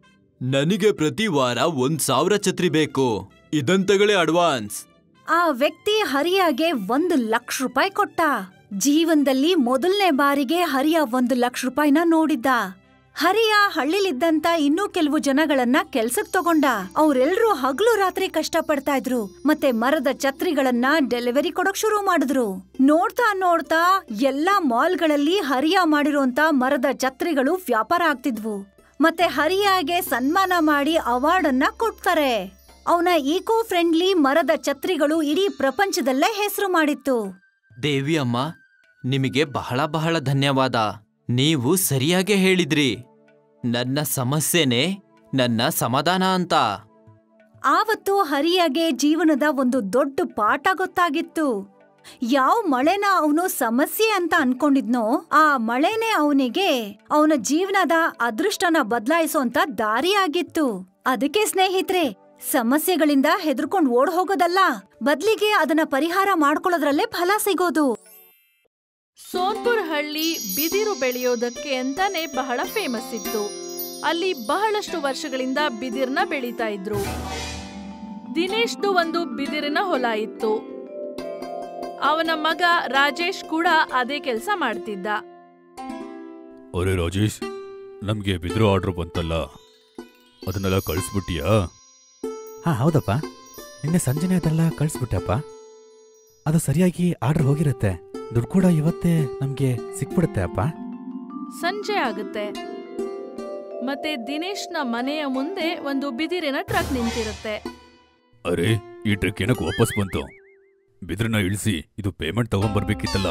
ನನಗೆ ಪ್ರತಿ ವಾರ ಒಂದ್ ಸಾವಿರ ಛತ್ರಿ ಬೇಕು ಇದನ್ ತಗೊಳ್ಳಿ ಅಡ್ವಾನ್ಸ್ ಆ ವ್ಯಕ್ತಿ ಹರಿಯಾಗೆ ಒಂದು ಲಕ್ಷ ರೂಪಾಯಿ ಕೊಟ್ಟ ಜೀವನದಲ್ಲಿ ಮೊದಲನೇ ಬಾರಿಗೆ ಹರಿಯ ಒಂದು ಲಕ್ಷ ರೂಪಾಯಿನ ನೋಡಿದ್ದ ಹರಿಯ ಹಳ್ಳಿಲಿದ್ದಂತ ಇನ್ನೂ ಕೆಲವು ಜನಗಳನ್ನ ಕೆಲ್ಸಕ್ ತಗೊಂಡ ಅವ್ರೆಲ್ರೂ ಹಗಲು ರಾತ್ರಿ ಕಷ್ಟ ಪಡ್ತಾ ಇದ್ರು ಮತ್ತೆ ಮರದ ಛತ್ರಿಗಳನ್ನ ಡೆಲಿವರಿ ಕೊಡಕ್ ಶುರು ಮಾಡಿದ್ರು ನೋಡ್ತಾ ನೋಡ್ತಾ ಎಲ್ಲಾ ಮಾಲ್ಗಳಲ್ಲಿ ಹರಿಯ ಮಾಡಿರೋಂತ ಮರದ ಛತ್ರಿಗಳು ವ್ಯಾಪಾರ ಆಗ್ತಿದ್ವು ಮತ್ತೆ ಹರಿಯಾಗೆ ಸನ್ಮಾನ ಮಾಡಿ ಅವಾರ್ಡ್ ಅನ್ನ ಕೊಡ್ತಾರೆ ಅವನ ಈಕೋ ಫ್ರೆಂಡ್ಲಿ ಮರದ ಛತ್ರಿಗಳು ಇಡೀ ಪ್ರಪಂಚದಲ್ಲೇ ಹೆಸರು ಮಾಡಿತ್ತು ದೇವಿ ಅಮ್ಮ ನಿಮಗೆ ಬಹಳ ಬಹಳ ಧನ್ಯವಾದ ನೀವು ಸರಿಯಾಗೇ ಹೇಳಿದ್ರಿ ನನ್ನ ಸಮಸ್ಯೆನೇ ನನ್ನ ಸಮಾಧಾನ ಅಂತ ಆವತ್ತು ಹರಿಯಾಗೆ ಜೀವನದ ಒಂದು ದೊಡ್ಡ ಪಾಠ ಗೊತ್ತಾಗಿತ್ತು ಯಾವ ಮಳೆನ ಅವನು ಸಮಸ್ಯೆ ಅಂತ ಅನ್ಕೊಂಡಿದ್ನೋ ಆ ಮಳೆನೇ ಅವನಿಗೆ ಅವನ ಜೀವನದ ಅದೃಷ್ಟನ ಬದಲಾಯಿಸೋಂತ ದಾರಿ ಆಗಿತ್ತು ಅದಕ್ಕೆ ಸ್ನೇಹಿತರೆ ಸಮಸ್ಯೆಗಳಿಂದ ಹೆದರ್ಕೊಂಡ್ ಓಡ್ ಹೋಗೋದಲ್ಲ ಬದ್ಲಿಗೆ ಅದನ್ನ ಪರಿಹಾರ ಮಾಡ್ಕೊಳ್ಳೋದ್ರಲ್ಲೇ ಫಲ ಸಿಗೋದು ಸೋನ್ಪುರ್ ಹಳ್ಳಿ ಬಿದಿರು ಬೆಳೆಯೋದಕ್ಕೆ ಅಂತಾನೆ ಬಹಳ ಫೇಮಸ್ ಇತ್ತು ಅಲ್ಲಿ ಬಹಳಷ್ಟು ವರ್ಷಗಳಿಂದ ಬಿದಿರ್ನ ಬೆಳೀತಾ ಇದ್ರು ದಿನೇಶ್ದು ಒಂದು ಬಿದಿರಿನ ಹೊಲ ಇತ್ತು ಅವನ ಮಗ ರಾಜೇಶ್ ಕೂಡ ಅದೇ ಕೆಲಸ ಮಾಡ್ತಿದ್ದ ಅರೆ ರಾಜೇಶ್ ನಮಗೆ ಬಿದಿರು ಆರ್ಡರ್ ಬಂತಲ್ಲ ಅದನ್ನೆಲ್ಲ ಕಳಿಸ್ಬಿಟ್ಟಿಯಾ ಹಾ ಹೌದಪ್ಪ ನಿನ್ನೆ ಸಂಜೆನೆ ಅದೆಲ್ಲ ಕಳಿಸ್ಬಿಟ್ಟೆಪ್ಪ ಅದು ಸರಿಯಾಗಿ ಆರ್ಡರ್ ಹೋಗಿರುತ್ತೆ ದುಡ್ಡು ಕೂಡ ಇವತ್ತೇ ನಮಗೆ ಸಿಕ್ಬಿಡುತ್ತೆ ಅಪ್ಪ ಸಂಜೆ ಆಗುತ್ತೆ ಮತ್ತೆ ದಿನೇಶ್ನ ಮನೆಯ ಮುಂದೆ ಒಂದು ಬಿದಿರಿನ ಟ್ರಕ್ ನಿಂತಿರುತ್ತೆ ಅರೆ ಈ ಟ್ರಕ್ ಏನಕ್ಕೆ ವಾಪಸ್ ಬಂತು ಬಿದಿರನ್ನ ಇಳಿಸಿ ಇದು ಪೇಮೆಂಟ್ ತಗೊಂಡ್ಬರ್ಬೇಕಿತ್ತಲ್ಲ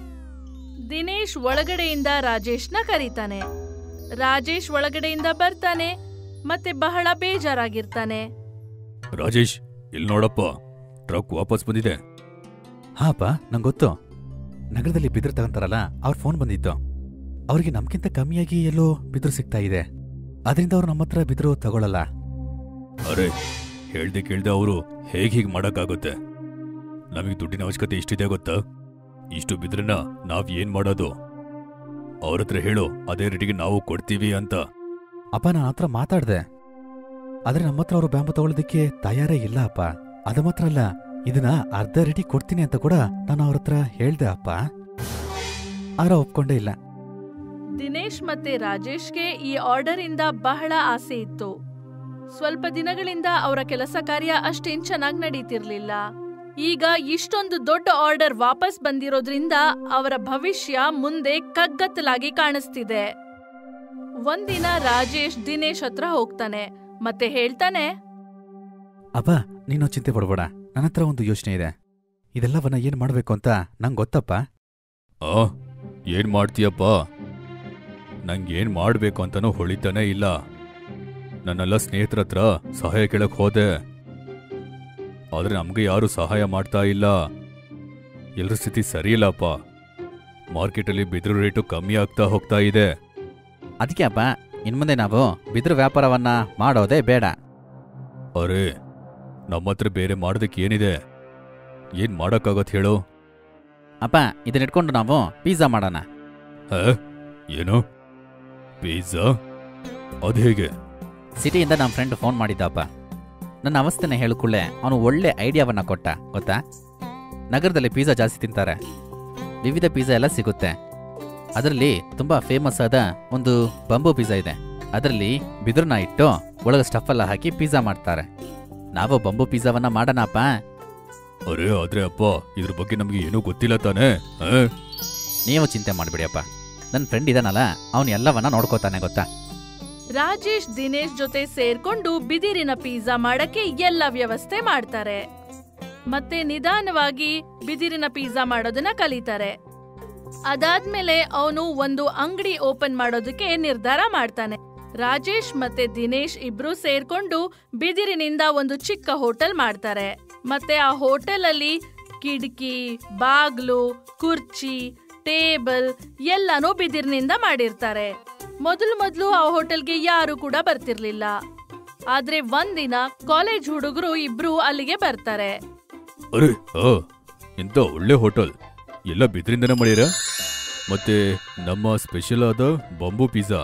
ದಿನೇಶ್ ಒಳಗಡೆಯಿಂದ ರಾಜೇಶ್ನ ಕರೀತಾನೆ ರಾಜೇಶ್ ಒಳಗಡೆಯಿಂದ ಬರ್ತಾನೆ ಮತ್ತೆ ಬಹಳ ಬೇಜಾರಾಗಿರ್ತಾನೆ ರಾಜೇಶ್ ಇಲ್ಲಿ ನೋಡಪ್ಪ ಟ್ರಕ್ ವಾಪಸ್ ಬಂದಿದೆ ಹಾಪ ನಂಗೆ ಗೊತ್ತು ನಗರದಲ್ಲಿ ಬಿದಿರು ತಗೊಂತಾರಲ್ಲ ಅವ್ರ ಫೋನ್ ಬಂದಿತ್ತು ಅವ್ರಿಗೆ ನಮ್ಗಿಂತ ಕಮ್ಮಿಯಾಗಿ ಎಲ್ಲೋ ಬಿದಿರು ಸಿಗ್ತಾ ಇದೆ ಅದರಿಂದ ಅವ್ರು ನಮ್ಮ ಹತ್ರ ಬಿದಿರು ತಗೊಳ್ಳಲ್ಲ ಅರೆ ಹೇಳ್ದೆ ಕೇಳ್ದೆ ಅವರು ಹೇಗೆ ಹೀಗೆ ಮಾಡೋಕ್ಕಾಗುತ್ತೆ ನಮಗೆ ದುಡ್ಡಿನ ಅವಶ್ಯಕತೆ ಎಷ್ಟಿದೆ ಗೊತ್ತಾ ಇಷ್ಟು ಬಿದ್ರನ್ನ ನಾವ್ ಏನ್ ಮಾಡೋದು ಅವ್ರ ಹತ್ರ ಹೇಳು ಅದೇ ರೇಟಿಗೆ ನಾವು ಕೊಡ್ತೀವಿ ಅಂತ ಅಪ್ಪ ನಾನು ಹತ್ರ ಮಾತಾಡ್ದೆ ಆದ್ರೆ ನಮ್ಮ ಹತ್ರ ಅವರು ಬ್ಯಾಂಬು ತಗೊಳ್ಳೋದಕ್ಕೆ ತಯಾರೇ ಇಲ್ಲ ಅಪ್ಪ ಅದು ಮಾತ್ರ ಅಲ್ಲ ಇದನ್ನ ಅರ್ಧ ರೇಟಿ ಕೊಡ್ತೀನಿ ಅಂತ ಕೂಡ ನಾನು ಅವ್ರ ಹತ್ರ ಹೇಳ್ದೆ ಅಪ್ಪ ಆದ್ರೆ ಒಪ್ಕೊಂಡೇ ಇಲ್ಲ ದಿನೇಶ್ ಮತ್ತೆ ರಾಜೇಶ್ಗೆ ಈ ಆರ್ಡರ್ ಇಂದ ಬಹಳ ಆಸೆ ಇತ್ತು ಸ್ವಲ್ಪ ದಿನಗಳಿಂದ ಅವರ ಕೆಲಸ ಕಾರ್ಯ ಅಷ್ಟೇನ್ ಚೆನ್ನಾಗಿ ನಡೀತಿರ್ಲಿಲ್ಲ ಈಗ ಇಷ್ಟೊಂದು ದೊಡ್ಡ ಆರ್ಡರ್ ವಾಪಸ್ ಬಂದಿರೋದ್ರಿಂದ ಅವರ ಭವಿಷ್ಯ ಮುಂದೆ ಕಗ್ಗತ್ತಲಾಗಿ ಕಾಣಿಸ್ತಿದೆ ಒಂದಿನ ರಾಜೇಶ್ ದಿನೇಶ್ ಹತ್ರ ಹೋಗ್ತಾನೆ ಮತ್ತೆ ಹೇಳ್ತಾನೆ ಅಪ್ಪ ನೀನು ಚಿಂತೆ ಪಡ್ಬೇಡ ನನ್ನ ಹತ್ರ ಒಂದು ಯೋಚನೆ ಇದೆ ಇದೆಲ್ಲವನ್ನ ಏನ್ ಮಾಡ್ಬೇಕು ಅಂತ ನಂಗೆ ಗೊತ್ತಪ್ಪ ಆ ಏನ್ ಮಾಡ್ತೀಯಪ್ಪ ನಂಗೇನ್ ಮಾಡ್ಬೇಕು ಅಂತನೂ ಹೊಳಿತಾನೇ ಇಲ್ಲ ನನ್ನೆಲ್ಲ ಸ್ನೇಹಿತರ ಹತ್ರ ಸಹಾಯ ಕೇಳಕ್ ಹೋದೆ ಆದ್ರೆ ನಮ್ಗೆ ಯಾರು ಸಹಾಯ ಮಾಡ್ತಾ ಇಲ್ಲ ಎಲ್ರ ಸ್ಥಿತಿ ಸರಿಯಿಲ್ಲಪ್ಪ ಮಾರ್ಕೆಟಲ್ಲಿ ಬಿದಿರು ರೇಟು ಕಮ್ಮಿ ಆಗ್ತಾ ಹೋಗ್ತಾ ಇದೆ ಅದಕ್ಕೆ ಅಪ್ಪ ಇನ್ಮುಂದೆ ನಾವು ಬಿದಿರು ವ್ಯಾಪಾರವನ್ನ ಮಾಡೋದೇ ಬೇಡ ಅರೆ ನಮ್ಮ ಹತ್ರ ಬೇರೆ ಮಾಡೋದಕ್ಕೆ ಏನಿದೆ ಏನ್ ಮಾಡಕ್ಕಾಗತ್ ಹೇಳು ಅಪ್ಪ ಇದನ್ನ ಇಟ್ಕೊಂಡು ನಾವು ಪಿಜ್ಜಾ ಮಾಡೋಣ ಹ? ಏನು ಪಿಜ್ಜಾ ಅದ್ ಹೇಗೆ ಸಿಟಿಯಿಂದ ನಮ್ಮ ಫ್ರೆಂಡ್ ಫೋನ್ ಮಾಡಿದ್ದಪ್ಪ ನನ್ನ ಅವಸ್ಥೆನ ಹೇಳಿಕೊಳ್ಳೆ ಅವನು ಒಳ್ಳೆ ಐಡಿಯಾವನ್ನ ಕೊಟ್ಟ ಗೊತ್ತಾ ನಗರದಲ್ಲಿ ಪಿಜ್ಜಾ ಜಾಸ್ತಿ ತಿಂತಾರೆ ವಿವಿಧ ಪಿಜ್ಜಾ ಎಲ್ಲ ಸಿಗುತ್ತೆ ಅದರಲ್ಲಿ ತುಂಬಾ ಫೇಮಸ್ ಆದ ಒಂದು ಬಂಬು ಪಿಜ್ಜಾ ಇದೆ ಅದರಲ್ಲಿ ಬಿದಿರನ್ನ ಇಟ್ಟು ಒಳಗೆ ಸ್ಟಫ್ ಎಲ್ಲ ಹಾಕಿ ಪಿಜ್ಜಾ ಮಾಡ್ತಾರೆ ನಾವು ಬಂಬು ಪಿಜ್ಜಾವನ್ನ ಮಾಡೋಣಪ್ಪ ಅರೆ ಆದ್ರೆ ಅಪ್ಪ ಇದ್ರ ಬಗ್ಗೆ ನಮ್ಗೆ ಏನೂ ಗೊತ್ತಿಲ್ಲ ತಾನೇ ಆ? ನೀವು ಚಿಂತೆ ಮಾಡಬೇಡಿ ಅಪ್ಪ ನನ್ನ ಫ್ರೆಂಡ್ ಇದಾನಲ್ಲ ಅವನು ಎಲ್ಲವನ್ನ ನೋಡ್ಕೋತಾನೆ ಗೊತ್ತಾ ರಾಜೇಶ್ ದಿನೇಶ್ ಜೊತೆ ಸೇರ್ಕೊಂಡು ಬಿದಿರಿನ ಪಿಜ್ಜಾ ಮಾಡಕ್ಕೆ ಎಲ್ಲ ವ್ಯವಸ್ಥೆ ಮಾಡ್ತಾರೆ ಮತ್ತೆ ನಿಧಾನವಾಗಿ ಬಿದಿರಿನ ಪಿಜ್ಜಾ ಮಾಡೋದನ್ನ ಕಲಿತಾರೆ ಅದಾದ್ಮೇಲೆ ಅವನು ಒಂದು ಅಂಗಡಿ ಓಪನ್ ಮಾಡೋದಕ್ಕೆ ನಿರ್ಧಾರ ಮಾಡ್ತಾನೆ ರಾಜೇಶ್ ಮತ್ತೆ ದಿನೇಶ್ ಇಬ್ರು ಸೇರ್ಕೊಂಡು ಬಿದಿರಿನಿಂದ ಒಂದು ಚಿಕ್ಕ ಹೋಟೆಲ್ ಮಾಡ್ತಾರೆ ಮತ್ತೆ ಆ ಹೋಟೆಲ್ ಅಲ್ಲಿ ಕಿಟಕಿ ಬಾಗ್ಲು ಕುರ್ಚಿ ಟೇಬಲ್ ಎಲ್ಲಾನು ಬಿದಿರಿನಿಂದ ಮಾಡಿರ್ತಾರೆ ಮೊದಲು ಮೊದಲು ಆ ಹೋಟೆಲ್ಗೆ ಯಾರು ಕೂಡ ಬರ್ತಿರ್ಲಿಲ್ಲ ಆದ್ರೆ ಒಂದಿನ ಕಾಲೇಜ್ ಹುಡುಗರು ಇಬ್ರು ಅಲ್ಲಿಗೆ ಬರ್ತಾರೆ ಅರೆ ಆ ಎಂತ ಒಳ್ಳೆ ಹೋಟೆಲ್ ಎಲ್ಲ ಬಿದ್ರಿಂದನೇ ಮಾಡ್ಯಾರ ಮತ್ತೆ ನಮ್ಮ ಸ್ಪೆಷಲ್ ಆದ ಬಾಂಬು ಪಿಜ್ಜಾ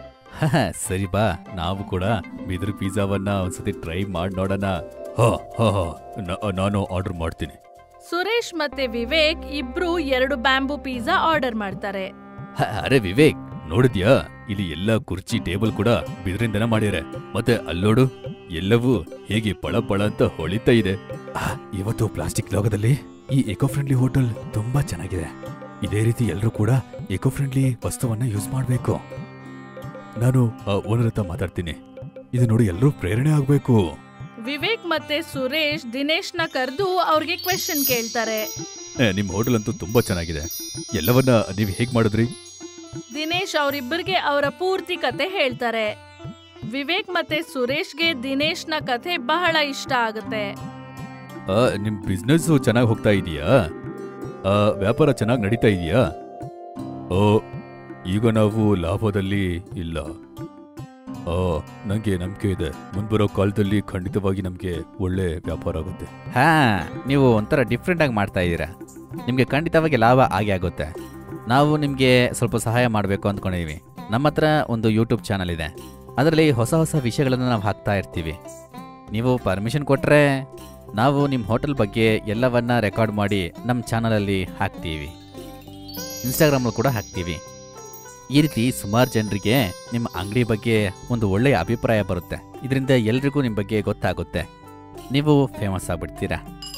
ಸರಿ ಬಾ ನಾವು ಕೂಡ ಬಿದಿರು ಪಿಜ್ಜಾವನ್ನ ಒಂದ್ಸತಿ ಟ್ರೈ ಮಾಡಿ ನೋಡೋಣ ಹಾ ಹಾ ಹಾ ನ- ನಾನು ಆರ್ಡರ್ ಮಾಡ್ತೀನಿ ಸುರೇಶ್ ಮತ್ತೆ ವಿವೇಕ್ ಇಬ್ರು ಎರಡು ಬ್ಯಾಂಬೂ ಪಿಜ್ಜಾ ಆರ್ಡರ್ ಮಾಡ್ತಾರೆ ಹ, ಅರೆ ವಿವೇಕ್ ನೋಡಿದ್ಯಾ ಇಲ್ಲಿ ಎಲ್ಲ ಕುರ್ಚಿ ಟೇಬಲ್ ಕೂಡ ಬಿದ್ರಿಂದನೇ ಮಾಡ್ಯಾರೆ ಮತ್ತೆ ಅಲ್ಲೋಡು ಎಲ್ಲವೂ ಹೇಗೆ ಪಳ ಪಳ ಅಂತ ಹೊಳಿತಾ ಇದೆ ಇವತ್ತು ಪ್ಲಾಸ್ಟಿಕ್ ಲೋಕದಲ್ಲಿ ಈ ಎಕೋ ಫ್ರೆಂಡ್ಲಿ ಹೋಟೆಲ್ ತುಂಬಾ ಚೆನ್ನಾಗಿದೆ ಇದೇ ರೀತಿ ಎಲ್ಲರೂ ಕೂಡ ಎಕೋ ಫ್ರೆಂಡ್ಲಿ ವಸ್ತುವನ್ನ ಯೂಸ್ ಮಾಡಬೇಕು ನಾನು ಆ ಓನರ್ ಹತ್ರ ಮಾತಾಡ್ತೀನಿ ಇದು ನೋಡಿ ಎಲ್ಲರೂ ಪ್ರೇರಣೆ ಆಗ್ಬೇಕು ವಿವೇಕ್ ಮತ್ತೆ ಸುರೇಶ್ ದಿನೇಶ್ನ ಕರೆದು ಅವ್ರಿಗೆ ಕ್ವೆಶನ್ ಕೇಳ್ತಾರೆ ಏ, ನಿಮ್ ಹೋಟೆಲ್ ಅಂತೂ ತುಂಬಾ ಚೆನ್ನಾಗಿದೆ ಎಲ್ಲವನ್ನ ನೀವು ಹೇಗ್ ಮಾಡಿದ್ರಿ ದಿನೇಶ್ ಅವರಿಬ್ಬರಿಗೆ ಅವರ ಪೂರ್ತಿ ಕತೆ ಹೇಳ್ತಾರೆ ವಿವೇಕ್ ಮತ್ತೆ ಸುರೇಶ್ಗೆ ದಿನೇಶ್ನ ಕಥೆ ಬಹಳ ಇಷ್ಟ ಆಗುತ್ತೆ ಆ, ನಿಮ್ ಬಿಸ್ನೆಸ್ ಚೆನ್ನಾಗಿ ಹೋಗ್ತಾ ಇದೆಯಾ ಆ, ವ್ಯಾಪಾರ ಚೆನ್ನಾಗಿ ನಡೀತಾ ಇದೆಯಾ ಓ ಈಗ ನಾವು ಲಾಭದಲ್ಲಿ ಇಲ್ಲ ಆ, ನಂಗೆ ನಂಬಿಕೆ ಇದೆ ಮುಂಬರೋ ಕಾಲದಲ್ಲಿ ಖಂಡಿತವಾಗಿ ನಮ್ಗೆ ಒಳ್ಳೆ ವ್ಯಾಪಾರ ಆಗುತ್ತೆ ಹಾ ನೀವು ಒಂಥರ ಡಿಫ್ರೆಂಟ್ ಆಗಿ ಮಾಡ್ತಾ ಇದ್ದೀರಾ ನಿಮಗೆ ಖಂಡಿತವಾಗಿ ಲಾಭ ಆಗೇ ಆಗುತ್ತೆ ನಾವು ನಿಮಗೆ ಸ್ವಲ್ಪ ಸಹಾಯ ಮಾಡಬೇಕು ಅಂದ್ಕೊಂಡಿದ್ದೀವಿ ನಮ್ಮ ಹತ್ರ ಒಂದು ಯೂಟ್ಯೂಬ್ ಚಾನಲ್ ಇದೆ ಅದರಲ್ಲಿ ಹೊಸ ಹೊಸ ವಿಷಯಗಳನ್ನು ನಾವು ಹಾಕ್ತಾ ಇರ್ತೀವಿ ನೀವು ಪರ್ಮಿಷನ್ ಕೊಟ್ಟರೆ ನಾವು ನಿಮ್ಮ ಹೋಟೆಲ್ ಬಗ್ಗೆ ಎಲ್ಲವನ್ನ ರೆಕಾರ್ಡ್ ಮಾಡಿ ನಮ್ಮ ಚಾನಲಲ್ಲಿ ಹಾಕ್ತೀವಿ ಇನ್ಸ್ಟಾಗ್ರಾಮಲ್ಲಿ ಕೂಡ ಹಾಕ್ತೀವಿ ಈ ರೀತಿ ಸುಮಾರು ಜನರಿಗೆ ನಿಮ್ಮ ಅಂಗಡಿ ಬಗ್ಗೆ ಒಂದು ಒಳ್ಳೆಯ ಅಭಿಪ್ರಾಯ ಬರುತ್ತೆ ಇದರಿಂದ ಎಲ್ರಿಗೂ ನಿಮ್ಮ ಬಗ್ಗೆ ಗೊತ್ತಾಗುತ್ತೆ ನೀವು ಫೇಮಸ್ ಆಗ್ಬಿಡ್ತೀರಾ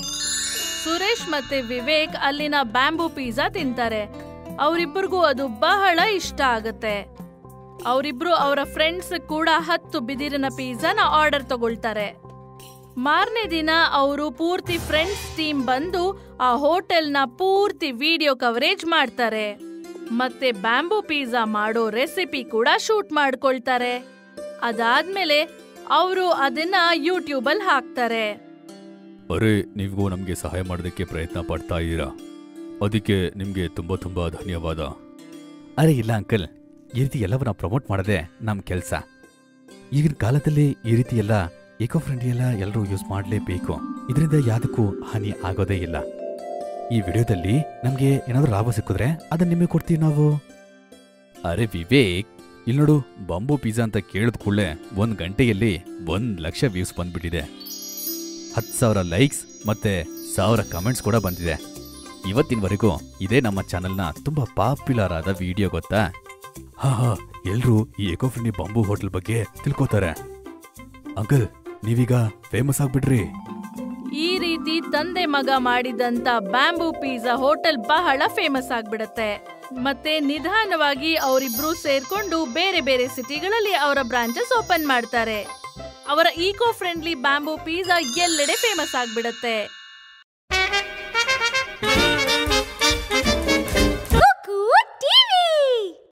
ಸುರೇಶ್ ಮತ್ತೆ ವಿವೇಕ್ ಅಲ್ಲಿನ ಬ್ಯಾಂಬೂ ಪಿಜ್ಜಾ ತಿಂತಾರೆ ಅವರಿಬ್ಬರಿಗೂ ಅದು ಬಹಳ ಇಷ್ಟ ಆಗತ್ತೆ ಅವರಿಬ್ರು ಅವರ ಫ್ರೆಂಡ್ಸ್ ಕೂಡ ಹತ್ತು ಬಿದಿರಿನ ಪಿಜ್ಜಾನ ಆರ್ಡರ್ ತಗೊಳ್ತಾರೆ ಮಾರನೇ ದಿನ ಅವರು ಪೂರ್ತಿ ಫ್ರೆಂಡ್ಸ್ ಟೀಮ್ ಬಂದು ಆ ಹೋಟೆಲ್ನ ಪೂರ್ತಿ ವಿಡಿಯೋ ಕವರೇಜ್ ಮಾಡ್ತಾರೆ ಮತ್ತೆ ಬ್ಯಾಂಬೂ ಪಿಜ್ಜಾ ಮಾಡೋ ರೆಸಿಪಿ ಕೂಡ ಶೂಟ್ ಮಾಡ್ಕೊಳ್ತಾರೆ ಅದಾದ್ಮೇಲೆ ಅವರು ಅದನ್ನ ಯೂಟ್ಯೂಬ್ ಅಲ್ಲಿ ಹಾಕ್ತಾರೆ ಅರೆ ನೀವು ನಮಗೆ ಸಹಾಯ ಮಾಡೋದಕ್ಕೆ ಪ್ರಯತ್ನ ಪಡ್ತಾ ಇದ್ದೀರಾ ಅದಕ್ಕೆ ನಿಮ್ಗೆ ತುಂಬಾ ತುಂಬಾ ಧನ್ಯವಾದ ಅರೆ ಇಲ್ಲ ಅಂಕಲ್ ಈ ರೀತಿ ಎಲ್ಲವನ್ನ ಪ್ರಮೋಟ್ ಮಾಡೋದೇ ನಮ್ಮ ಕೆಲಸ ಈಗಿನ ಕಾಲದಲ್ಲಿ ಈ ರೀತಿ ಎಲ್ಲ ಇಕೋ ಫ್ರೆಂಡ್ಲಿ ಎಲ್ಲ ಎಲ್ಲರೂ ಯೂಸ್ ಮಾಡಲೇಬೇಕು ಇದರಿಂದ ಯಾವುದಕ್ಕೂ ಹಾನಿ ಆಗೋದೇ ಇಲ್ಲ ಈ ವಿಡಿಯೋದಲ್ಲಿ ನಮ್ಗೆ ಏನಾದ್ರೂ ಲಾಭ ಸಿಕ್ಕಿದ್ರೆ ಅದನ್ನ ನಿಮಗೆ ಕೊಡ್ತೀವಿ ನಾವು ಅರೆ ವಿವೇಕ್ ಇಲ್ಲಿ ನೋಡು ಬಾಂಬು ಪಿಜ್ಜಾ ಅಂತ ಕೇಳಿದ ಕೂಡಲೇ ಒಂದ್ ಗಂಟೆಯಲ್ಲಿ ಒಂದ್ ಲಕ್ಷ ವ್ಯೂಸ್ ಬಂದ್ಬಿಟ್ಟಿದೆ ಹತ್ತು ಸಾವಿರ ಲೈಕ್ಸ್ ಮತ್ತೆ ಸಾವಿರ ಕಮೆಂಟ್ಸ್ ಕೂಡ ಬಂದಿದೆ ಇವತ್ತಿನವರೆಗೂ ಇದೇ ನಮ್ಮ ಚಾನೆಲ್ನ ತುಂಬಾ ಪಾಪ್ಯುಲರ್ ಆದ ವಿಡಿಯೋ ಗೊತ್ತಾ ಹಾ ಹಾ ಎಲ್ರೂ ಈ ಎಕೋ ಫ್ರೆಂಡ್ಲಿ ಬಾಂಬು ಹೋಟೆಲ್ ಬಗ್ಗೆ ತಿಳ್ಕೊತಾರೆ ಅಂಕಲ್ ನೀವೀಗ ಫೇಮಸ್ ಆಗ್ಬಿಡ್ರಿ ಈ ರೀತಿ ತಂದೆ ಮಗ ಮಾಡಿದಂತ ಬ್ಯಾಂಬೂ ಪಿಜ್ಜಾ ಹೋಟೆಲ್ ಬಹಳ ಫೇಮಸ್ ಆಗ್ಬಿಡತ್ತೆ ಮತ್ತೆ ನಿಧಾನವಾಗಿ ಅವರಿಬ್ರು ಸೇರ್ಕೊಂಡು ಬೇರೆ ಬೇರೆ ಸಿಟಿಗಳಲ್ಲಿ ಅವರ ಬ್ರಾಂಚಸ್ ಓಪನ್ ಮಾಡ್ತಾರೆ ಅವರ ಈಕೋ ಫ್ರೆಂಡ್ಲಿ ಬ್ಯಾಂಬೂ ಪಿಜ್ಜಾ ಎಲ್ಲೆಡೆ ಫೇಮಸ್ ಆಗ್ಬಿಡತ್ತೆ